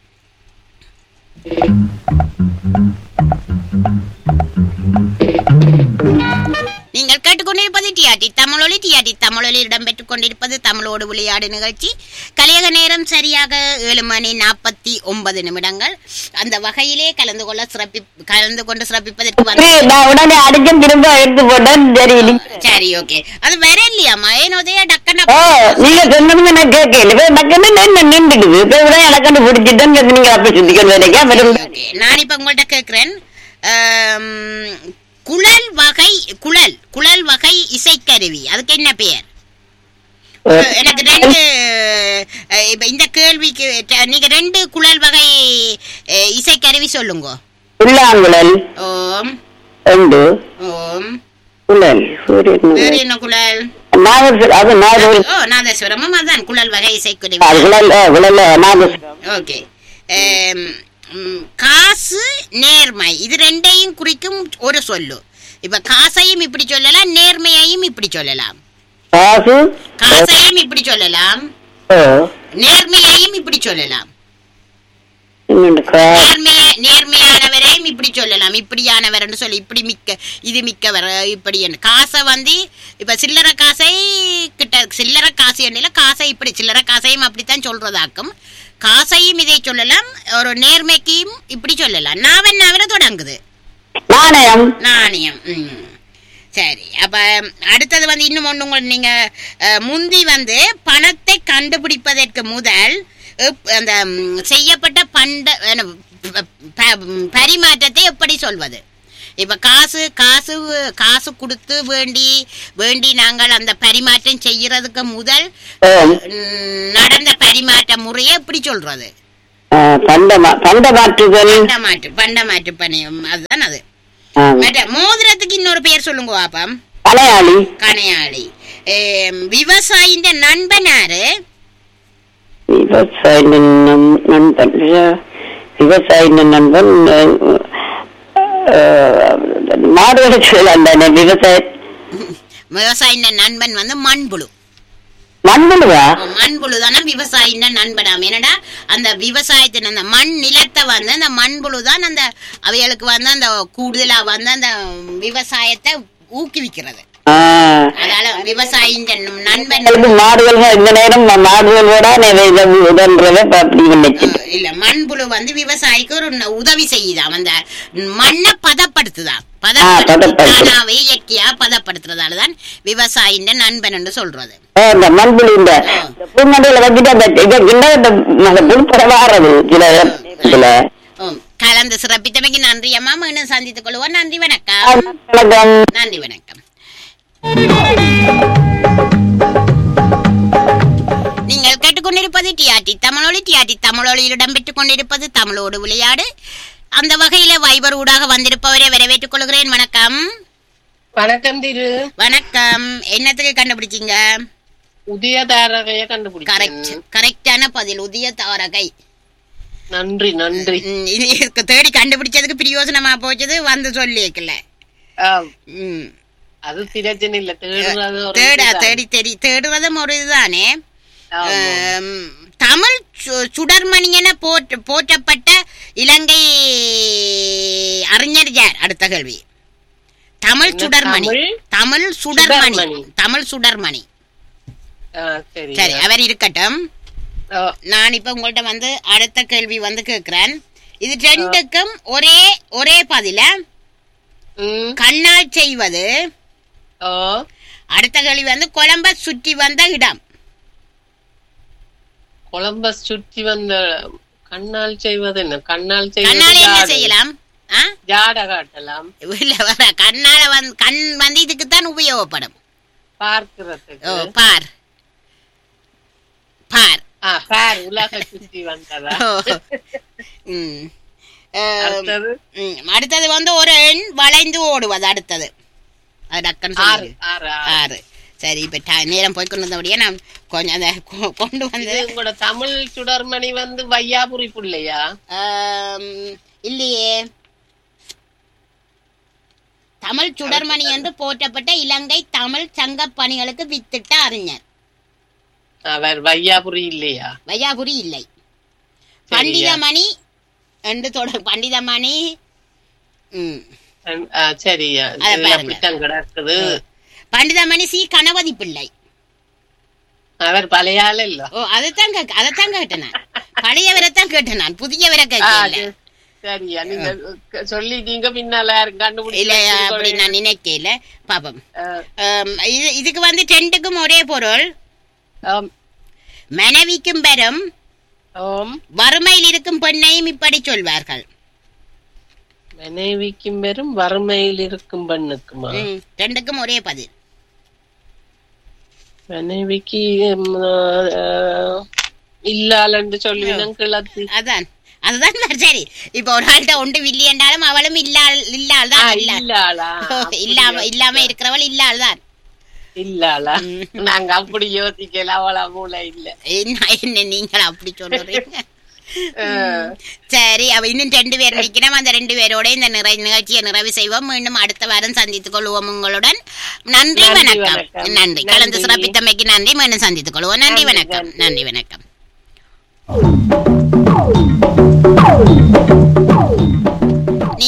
நீங்கள் கேட்டுக்கொண்டிருப்பது டிஆர்டி தமிழொலி டிஆர்டி தமிழொலி இடம்பெற்றுக் கொண்டிருப்பது தமிழோடு விளையாடு நிகழ்ச்சி கலியக நேரம் சரியாக ஏழு மணி நாற்பத்தி ஒன்பது நிமிடங்கள் அந்த வகையிலே கலந்து கொள்ள சிறப்பி கலந்து கொண்டு சிறப்பிப்பதற்கு வந்து நான் உடனே அடிச்சும் திரும்ப எடுத்து போட்டேன் சரி நீ- சரி ஓகே அது வேற இல்லையாம்மா ஏனோதே டக்கன ஓ நீங்க சொன்னதுமே நான் கேட்கல இப்ப டக்குன்னு நின்று நின்றுடுது இப்ப இவரை இடக்கண்டு பிடிச்சிட்டேன் நீங்க அப்படி சிந்திக்கிறது வரைக்கும் அப்புறம் ஓகே நான் இப்ப உங்கள்ட்ட கேக்குறேன் ஆம், குழல் வகை குழல் குழல் வகை இசைக்கருவி அதுக்கு என்ன பெயர் எனக்கு ரெண்டு அஹ், இப்ப இந்த கேள்விக்கு ட- நீங்க ரெண்டு குழல் வகை அஹ், இசைக்கருவி சொல்லுங்க புல்லாங்குழல் ஓம் ரெண்டு ஓம் குழல் சூரியன் வேற என்ன குழல் நாகர் அது நாகர் ஓ நாதஸ்வரமும் அதான் குழல் வகை இசைக்கருவி அது குழல் ஆ, குழல் நாகர் ஓகே ஆம், ம், காசு நேர்மை இது ரெண்டையும் குறிக்கும் ஒரு சொல்லு இப்ப காசையும் இப்படி சொல்லலாம் நேர்மையையும் இப்படி சொல்லலாம் காசு காசையும் இப்படி சொல்லலாம் ஓ, நேர்மையையும் இப்படி சொல்லலாம் இன்னொன்று கா- நேர்மைய நேர்மையானவரையும் இப்படி சொல்லலாம் இப்படியானவர்னு சொல்லி இப்படி மிக்க இது மிக்கவர் இப்படி காசை வந்து இப்ப சில்லறை காசை கிட்ட சில்லறை காசு எண்ணில காசை இப்படி சில்லறை காசையும் அப்படித்தான் சொல்றதாக்கும் காசையும் இதை சொல்லலாம் ஒரு நேர்மைக்கும் இப்படி சொல்லலாம் நாவன் நவர தொடங்குது நாணயம் நாணயம் ம். சரி அப்ப அடுத்தது வந்து இன்னும் ஒண்ணு உங்களுக்கு நீங்க அஹ், முந்தி வந்து பணத்தை கண்டுபிடிப்பதற்கு முதல் எப்- அந்த ம், செய்யப்பட்ட பண்ட என்ன, ப- ப- பரிமாற்றத்தை எப்படி சொல்வது இப்ப காசு காசு காசு கொடுத்து வேண்டி வேண்டி நாங்கள் அந்த பரிமாற்றம் செய்யறதுக்கு முதல் ஆம். ம், நடந்த பரிமாற்ற முறையை எப்படி சொல்றது ஆ, பண்ட மா- பண்ட மாற்றுதல் பண்டமாற்று பண்டமாற்று பணியம் அதுதான் அது ஆம். மற்ற மோதிரத்துக்கு இன்னொரு பெயர் சொல்லுங்க பாப்பம் கலையாளி கனையாளி ஏம், விவசாயின்ற நண்பனாரு விவசாய நண்- நண்பன் விவசாய நண்பன் மாடுகளை சொல்லல விவசாய விவசாயின்ற நண்பன் வந்து மண்புழு மண்புழுவா மண்புழு தானே விவசாயின்ற நண்பனாம் என்னடா அந்த விவசாயத்தின் அந்த மண் நிலத்தை வந்து அந்த மண்புழு தான் அந்த அவைகளுக்கு வந்து அந்த கூடுதலா வந்து அந்த விவசாயத்தை ஊக்குவிக்கிறது ஆ. அதனால விவசாயின்ற நண்பன் இது மாடுகள் இந்த நேரம் மாடுகளோட உடன்றத அப்படி நினைச்சு அஹ், இல்ல மண்புழு வந்து விவசாயிக்கு ஒரு ந- உதவி செய்யுதாம் அந்த மண்ணை பதப்படுத்துதாம் பதப்படுத்தி பதப்படுத்து. தானாவே இயற்கையா பதப்படுத்துறதாலதான் விவசாயின்ற நண்பன் என்று சொல்றது ஆ, இந்த மண்புழு இந்த பூமண்டையில வச்சுட்டு அந்த இதை கிண்ட இந்த அந்த புழுப்பட வாடுறது சில இதுல உம், கலந்து சிறப்பித்தமைக்கு நன்றி அம்மா மீண்டும் சந்தித்துக் கொள்வோம் நன்றி வணக்கம் வணக்கம் நன்றி வணக்கம் நீங்கள் கேட்டுக்கொண்டிருப்பது டிஆர்டி தமிழொலி டிஆர்டி தமிழொலியில் இடம்பெற்றுக் கொண்டிருப்பது தமிழோடு விளையாடு அந்த வகையில வைபர் ஊடாக வந்திருப்பவரை வரவேற்றுக் கொள்கிறேன் வணக்கம் வணக்கம் திரு வணக்கம் என்னத்துக்கு கண்டுபிடிச்சீங்க உதயதாரகைய கரெக்ட் கண்டுபிடிச்சேன் கரெக்டான பதில் உதய தாரகை நன்றி நன்றி ம், இது இதுக்கு தேடி கண்டுபிடிச்சதுக்கு பிரயோசனமா போச்சது வந்து சொல்லிக்கல ஆம், ம் அது பிரச்சனை இல்ல தேடுறது ஒரு தேட இதுதான். தேடி தேடி தேடுறதும் ஒரு இதுதானே ஆமா. ஆம், தமிழ் சு- சுடர்மணி என போற்ற போற்றப்பட்ட இலங்கை அறிஞர் யார் அடுத்த கேள்வி தமிழ் என்ன சுடர்மணி தமிழ்? தமிழ் சுடர்மணி சுடர்மணி. தமிழ் சுடர்மணி ஆ, சரி சரி அவர் இருக்கட்டும் ஆ, நான் இப்ப உங்கள்ட்ட வந்து அடுத்த கேள்வி வந்து கேக்குறேன் இது ரெண்டுக்கும் ஒரே ஒரே பதில ம், கண்ணால் செய்வது ஓ, அடுத்த கேள்வி வந்து கொலம்ப சுற்றி வந்த இடம் கொலம்பஸ் சுற்றி வந்த கண்ணால் செய்வது என்ன கண்ணால் செய்வது கண்ணால என்ன ஜாடை. செய்யலாம் ஆ ஜாட காட்டலாம் இல்ல வர கண்ணால வந்து கண் வந்து இதுக்குத்தான் உபயோகப்படும் ஓ பார்க்கிறதுக்கு பார் பார் ஆ, பார் உலக சுற்றி வந்ததா ஓ. ம். அஹ், அடுத்தது ம். அடுத்தது வந்து ஒரு எண் வளைந்து ஓடுவது அடுத்தது அது டக்குன்னு ஆறு சொல்லு. ஆறு ஆறு. ஆறு சரி இப்ப ட- நேரம் போய்க்கொண்டு இருந்தபடியே நான் கொஞ்சம் அந்த கொ- கொண்டு வந்து இது உங்களோட தமிழ் சுடர்மணி வந்து வையாபுரி புள்ளையா ஆம், இல்லையே தமிழ் சுடர்மணி என்று போற்றப்பட்ட இலங்கை தமிழ் சங்க பணிகளுக்கு வித்திட்ட அறிஞர் அவர் வையாபுரி இல்லையா வையாபுரி இல்லை சரியா. பண்டிதமணி என்று தொடர் பண்டிதமணி ம் ஆ, சரியா அத இதுல பாருங்க. அப்படித்தான் கிடக்குது பண்டிதமணி சி கணபதி பிள்ளை அவர் பழைய ஆள் இல்ல ஓ அதைத்தான் கேட்க அதைத்தான் கேட்டேன் நான் பழையவரைத்தான் கேட்டேன் நான் புதியவரை கேட்கல சரியா நீங்க க- சொல்லிட்டீங்க பின்னால யாரும் இல்ல அப்படி கண்டுபிடிச்சு நான் நினைக்கல பாப்போம் ஆம், இது இதுக்கு வந்து ரெண்டுக்கும் ஒரே பொருள் மனைவிக்கும் பெறும் ஓம் வறுமையில் இருக்கும் பெண்ணையும் இப்படி சொல்வார்கள் மனைவிக்கும் பெரும் வறுமையில் இருக்கும் பெண்ணுக்குமா ம், ரெண்டுக்கும் ஒரே பதில் மனைவிக்கு ம், ஆ, இல்லாலன்னு சொல்லுவீங்க கிளத்தி அதான் அதுதான் நான் சரி இப்ப ஒரு ஆள்கிட்ட ஒன்று வில்லியண்டாலும் அவளும் இல்லாள் இல்லாள் ஆ, தான் இல்ல இல்லாளா இல்லாம இல்லாம இருக்கிறவள் இல்லாள் தான் இல்லாளா நாங்க அப்படி யோசிக்கல அவளா மூளை இல்ல என்ன என்ன நீங்கள் அப்படி சொல்றீங்க சரி அவ இன்னும் ரெண்டு பேர் நிற்கிறோம் அந்த ரெண்டு பேரோட இந்த நிறை நிகழ்ச்சியை நிறைவு செய்வோம் மீண்டும் அடுத்த வாரம் சந்தித்துக் கொள்வோம் உங்களுடன் நன்றி நன்றி, வணக்கம் வணக்கம். நன்றி கலந்து நன்றி. சிறப்பித்தமைக்கு நன்றி மீண்டும் சந்தித்துக் கொள்வோம் நன்றி நன்றி, வணக்கம் நன்றி. நன்றி வணக்கம் நீங்கள் கேட்டுக்கொண்டு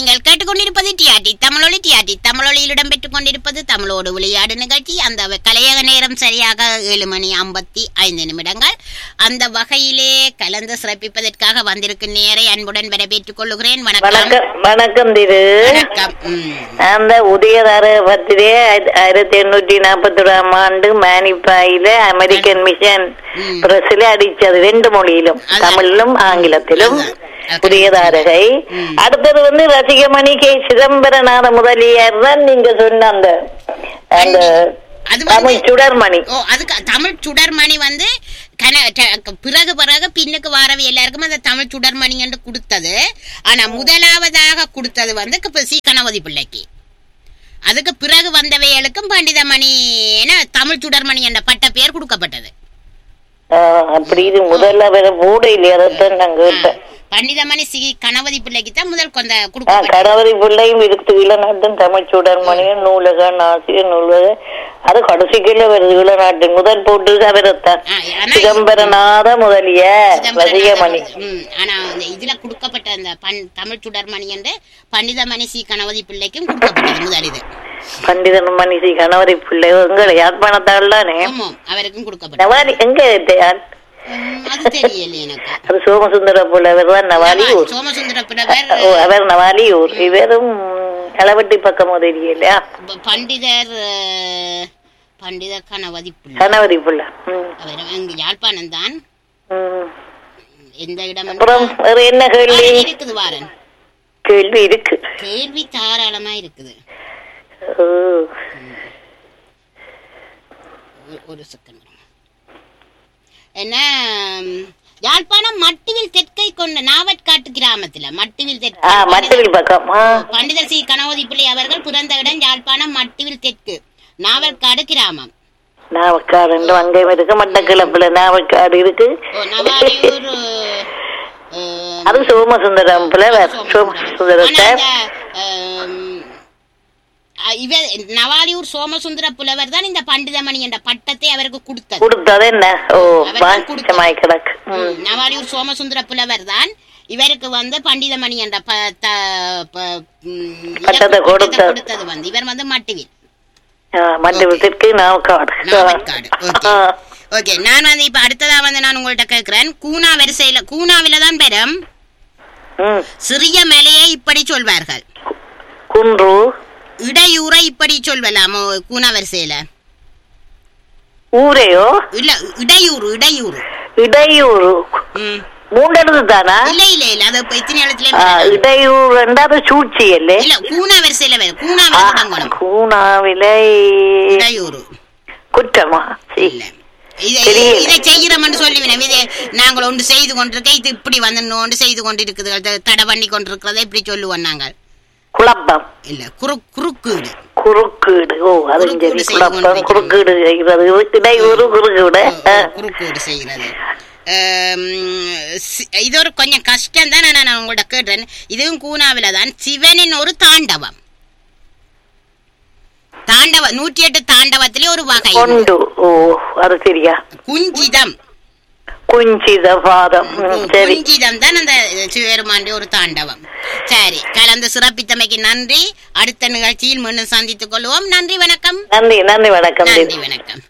கேட்டுக்கொண்டிருப்பது டிஆர்டி தமிழொலி டிஆர்டி தமிழொலியில் இடம்பெற்றுக் கொண்டிருப்பது தமிழோடு விளையாடு நிகழ்ச்சி அந்த வ- கலையக நேரம் சரியாக ஏழு மணி ஐம்பத்தி ஐந்து நிமிடங்கள் அந்த வகையிலே கலந்து சிறப்பிப்பதற்காக வந்திருக்கும் நேரை அன்புடன் வரவேற்றுக் கொள்ளுகிறேன் வணக்கம் வணக்கம் வணக்கம் திரு வணக்கம் ம். அந்த உதயதார பத்திரிகை ஆயிரத்தி எண்ணூற்றி நாற்பத்தி ஓராம் ஆண்டு மேனிப்பாயில அமெரிக்கன் மிஷன் ம். பிரஸ்ல அடிச்சது ரெண்டு மொழியிலும் அதான். தமிழிலும் ஆங்கிலத்திலும் அதான். அதான். உதயதாரகை ம். அடுத்தது வந்து ரசிகமணி கே சிதம்பரநாத முதலியார் தான் நீங்க சொன்ன அந்த அந்த அது தமிழ் வந்து சுடர்மணி ஓ அதுக்கு தமிழ் சுடர்மணி வந்து கன ட- பிறகு பிறகு பின்னுக்கு வாரவை எல்லாருக்கும் அந்த தமிழ் சுடர்மணி என்று கொடுத்தது ஆனா முதலாவதாக கொடுத்தது வந்து க- சி கணபதி பிள்ளைக்கு அதுக்கு பிறகு வந்தவைகளுக்கும் பண்டிதமணி என தமிழ் சுடர்மணி என்ற பட்ட பெயர் கொடுக்கப்பட்டது ஆஹ், அப்படி இது முதல்ல வேற போட இல்லையா அதைத்தான் நான் கேட்டேன் பண்டிதமணி சி கணபதி பிள்ளைக்கு தான் முதல் கொண்ட ஆ, கொடுக்கப்பட்டது கடவுளை பிள்ளையும் இருக்கு இளநாட்டும் தமிழ் சுடர்மணியும் நூலக நாசிய நூலக அது கடைசிக்குள்ள வருது இளநாட்டின் முதல் போட்டு அவரத்தான் ஆ, ஆனா- சிதம்பரநாத முதலிய ரசிகமணி ம், ஆனா அந்த இதுல கொடுக்கப்பட்ட அந்த பண் தமிழ் சுடர்மணி என்று பண்டிதமணி சி கணபதி பிள்ளைக்கும் கொடுக்கப்பட்டது முதல் இது பண்டிதன் மணிசி கணவரை பிள்ளை எங்களை யாழ்ப்பாணத்தாள் தானே ஆமாம் அவருக்கும் கொடுக்கப்பட்டது நவாலி எங்க இது? ம், அது தெரியல எனக்கு அது சோமசுந்தர புலவர் தான் நவாலியூர் சோமசுந்தர பிறவர் ஓ, அவர் நவாலியூர் இவரும் அளவட்டி பக்கம் தெரியலையா ப- பண்டிதர் அஹ், பண்டிதர் கணபதி பிள்ளை கணவரி பிள்ளை ம், அவர் அங்கு யாழ்ப்பாணம் தான் ம். எந்த இடம் அப்புறம் வேற என்ன கேள்வி வாரன் இருக்குது வாரன் கேள்வி இருக்கு கேள்வி தாராளமா இருக்குது ஓ. ஒ- ஒரு செகண்ட் என்ன ம், யாழ்ப்பாணம் மட்டுவில் தெற்கை கொண்ட நாவற்காட்டு கிராமத்துல மட்டுவில் ஆ தெற்கு மட்டவில் பக்கம் ஆ பண்டிதர் சி கணபதி பிள்ளை அவர்கள் பிறந்த இடம் யாழ்ப்பாணம் மட்டுவில் தெற்கு நாவற்காடு கிராமம் நாவக்காடு ரெண்டு அங்கேயும் இருக்கு மட்டக்கிழப்புல நாவக்காடு இருக்கு ஓ நவாலியூர் அஹ், அது சோமசுந்தரம் புலவர் சோமசுந்தரம். சோமசுந்தரத்தை ஆனா அந்த, அஹ், அஹ், இவர் நவாலியூர் சோமசுந்தர புலவர் தான் இந்த பண்டிதமணி என்ற பட்டத்தை அவருக்கு கொடுத்தது கொடுத்தது என்ன ஓ அவர் தான் கொடுத்தது. வாஞ்சமாய் கிடக்கு ம். ம், நவாலியூர் சோமசுந்தர புலவர் தான் இவருக்கு வந்து பண்டிதமணி என்ற ப- த- ப- ம், பட்டத்தை இலக்கு- கொடுத்தது. கொடுத்தது வந்து இவர் வந்து மட்டுவில் ஆ, மண்டபத்திற்கு நாவக்காடு நாவற்காடு ஓகே ஆ. ஓகே நான் வந்து இப்ப அடுத்ததா வந்து நான் உங்கள்ட்ட கேட்கிறேன் கூனா வரிசையில கூனாவில தான் பெறும் ம். சிறிய மலையை இப்படி சொல்வார்கள் குன்று இடையூரை இப்படி சொல்வலாமோ கூனா வரிசையில ஊரையோ இல்ல இடையூறு இடையூறு இடையூறு ம். மூண்டெழுது தானா இல்ல இல்ல இல்ல அது இப்ப இத்தனை எழுத்துல ஆ, இடையூறு ரெண்டாவது சூழ்ச்சி இல்லே இல்ல கூனா வரிசையில வரும் கூனாவில தொடங்கணும் கூணாவிலை இடையூறு குற்றமா சீ. இல்ல இதை தெரியல. இதை செய்கிறோம்னு சொல்லுவேன் இதை நாங்கள் ஒன்று செய்து கொண்டிருக்க இது இப்படி வந்து ஒன்று செய்து கொண்டிருக்குது அது தடை பண்ணி கொண்டிருக்கிறத இப்படி சொல்லுவோம் நாங்கள் குழப்பம் இல்ல குறு குறுக்கீடு குறுக்கீடு ஓ அதுவும் குறுக்கீடு சரி செய்து குழப்பம் கொண்டிருக்கிறது. குறுக்கீடு செய்கிறது இடையூறு குறுக்கீடு ஆ. குறுக்கீடு செய்கிறது ஆம், சி- இது ஒரு கொஞ்சம் கஷ்டம் தான் நான் உங்கள்ட்ட கேட்டேன் இதுவும் கூனாவில தான் சிவனின் ஒரு தாண்டவம் தாண்டவ நூற்றி எட்டு தாண்டவத்திலே ஒரு வகை கொண்டு ஓ அது சரியா குஞ்சிதம் குஞ்சித பாதம் ம், சரி குஞ்சிதம் தான் அந்த சிவபெருமாண்டி ஒரு தாண்டவம் சரி கலந்து சிறப்பித்தமைக்கு நன்றி அடுத்த நிகழ்ச்சியில் மீண்டும் சந்தித்துக் கொள்வோம் நன்றி வணக்கம் நன்றி நன்றி வணக்கம் நன்றி வணக்கம்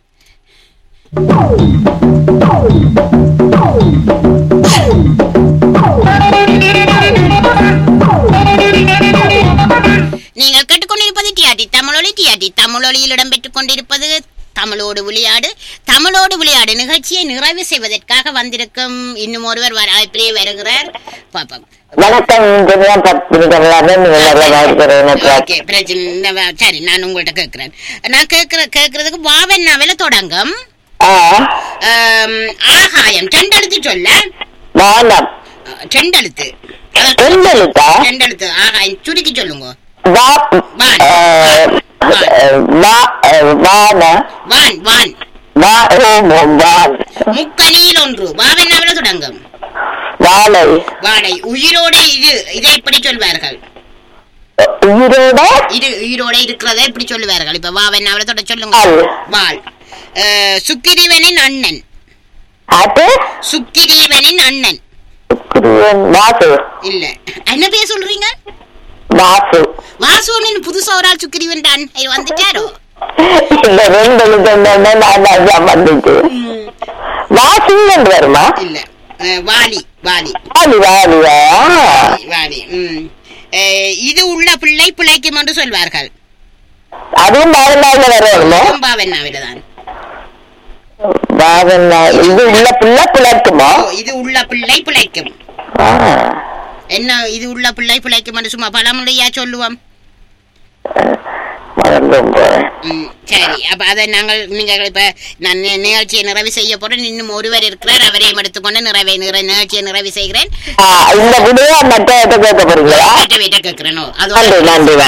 நீங்கள் கேட்டுக்கொண்டிருப்பது டிஆர்டி தமிழொலி டிஆர்டி தமிழொலியில் இடம்பெற்றுக் கொண்டிருப்பது தமிழோடு விளையாடு தமிழோடு விளையாடு நிகழ்ச்சியை நிறைவு செய்வதற்காக வந்திருக்கும் இன்னும் ஒருவர் வர அழைப்பிலே வருகிறார் பாப்போம் வணக்கம் இதுதான் பத்து நிமிடம் ஓகே பிரச்சனை இல்ல. சரி நான் உங்கள்ட்ட கேட்கிறேன் நான் கேட்கிற கேட்கறதுக்கு வாவென்னாவில தொடங்கும் ஆம், ஆகாயம் ரெண்டெழுத்து சொல்ல வானம் ரெண்டெழுத்து பெண்களுக்கா ரெண்டெழுத்து ஆகாயம் சுருக்கி சொல்லுங்க வா வான். அஹ், அஹ், வா- அஹ், வான வான் வான் வா ஓ, வான் முக்கணியில் ஒன்று வாவென்னாவில தொடங்கும் வாழை வாடை உயிரோட இது இதை எப்படி சொல்வார்கள் உயிரோட இது உயிரோட இருக்கிறதை எப்படி சொல்லுவார்கள் இப்ப வாவென்னாவில தொட சொல்லுங்க வாள். வாள் அஹ், சுக்கிரீவனின் அண்ணன் அது சுக்கிரீவனின் அண்ணன் சுக்கிரன் வாசு இல்ல என்ன பேர் சொல்றீங்க வாசு வாசோன்னு புதுசா ஒரு ஆள் சுக்கிரி வேண்டான் வந்துட்டாரோ இந்த ரெண்டு எழுத்தொன்னு நான் தான் வந்துச்சு வாசுன்னு வருமா இல்ல அஹ், வாலி வாலி வாலி வாலியா வாலி ம் அஹ், இது உள்ள பிள்ளை பிழைக்கும் என்று சொல்வார்கள் அதுவும் பாவனாவில வரணுமோ பாவன்னாவில தான் பாவனா இது உள்ள பிள்ளை பிழைக்குமா ஓ, இது உள்ள பிள்ளை பிழைக்கும் ஆ. என்ன இது உள்ள பிள்ளை பிழைக்கும் என்று சும்மா பழமொழியா சொல்லுவோம் மறந்தும் போறேன் ம், சரி அப்ப அதை நாங்கள் நீங்கள் இப்ப நான் நி- நிகழ்ச்சியை நிறைவு செய்ய போறேன் இன்னும் ஒருவர் இருக்கிறார் அவரையும் எடுத்துக்கொண்டு நிறைவே நிறை நிகழ்ச்சியை நிறைவு செய்கிறேன் ஆ, இந்த விடையா மற்ற கேட்க போறீங்களா வீட்டை வீட்டை கேட்கிறேனோ அது நன்றி நன்றி வணக்கம்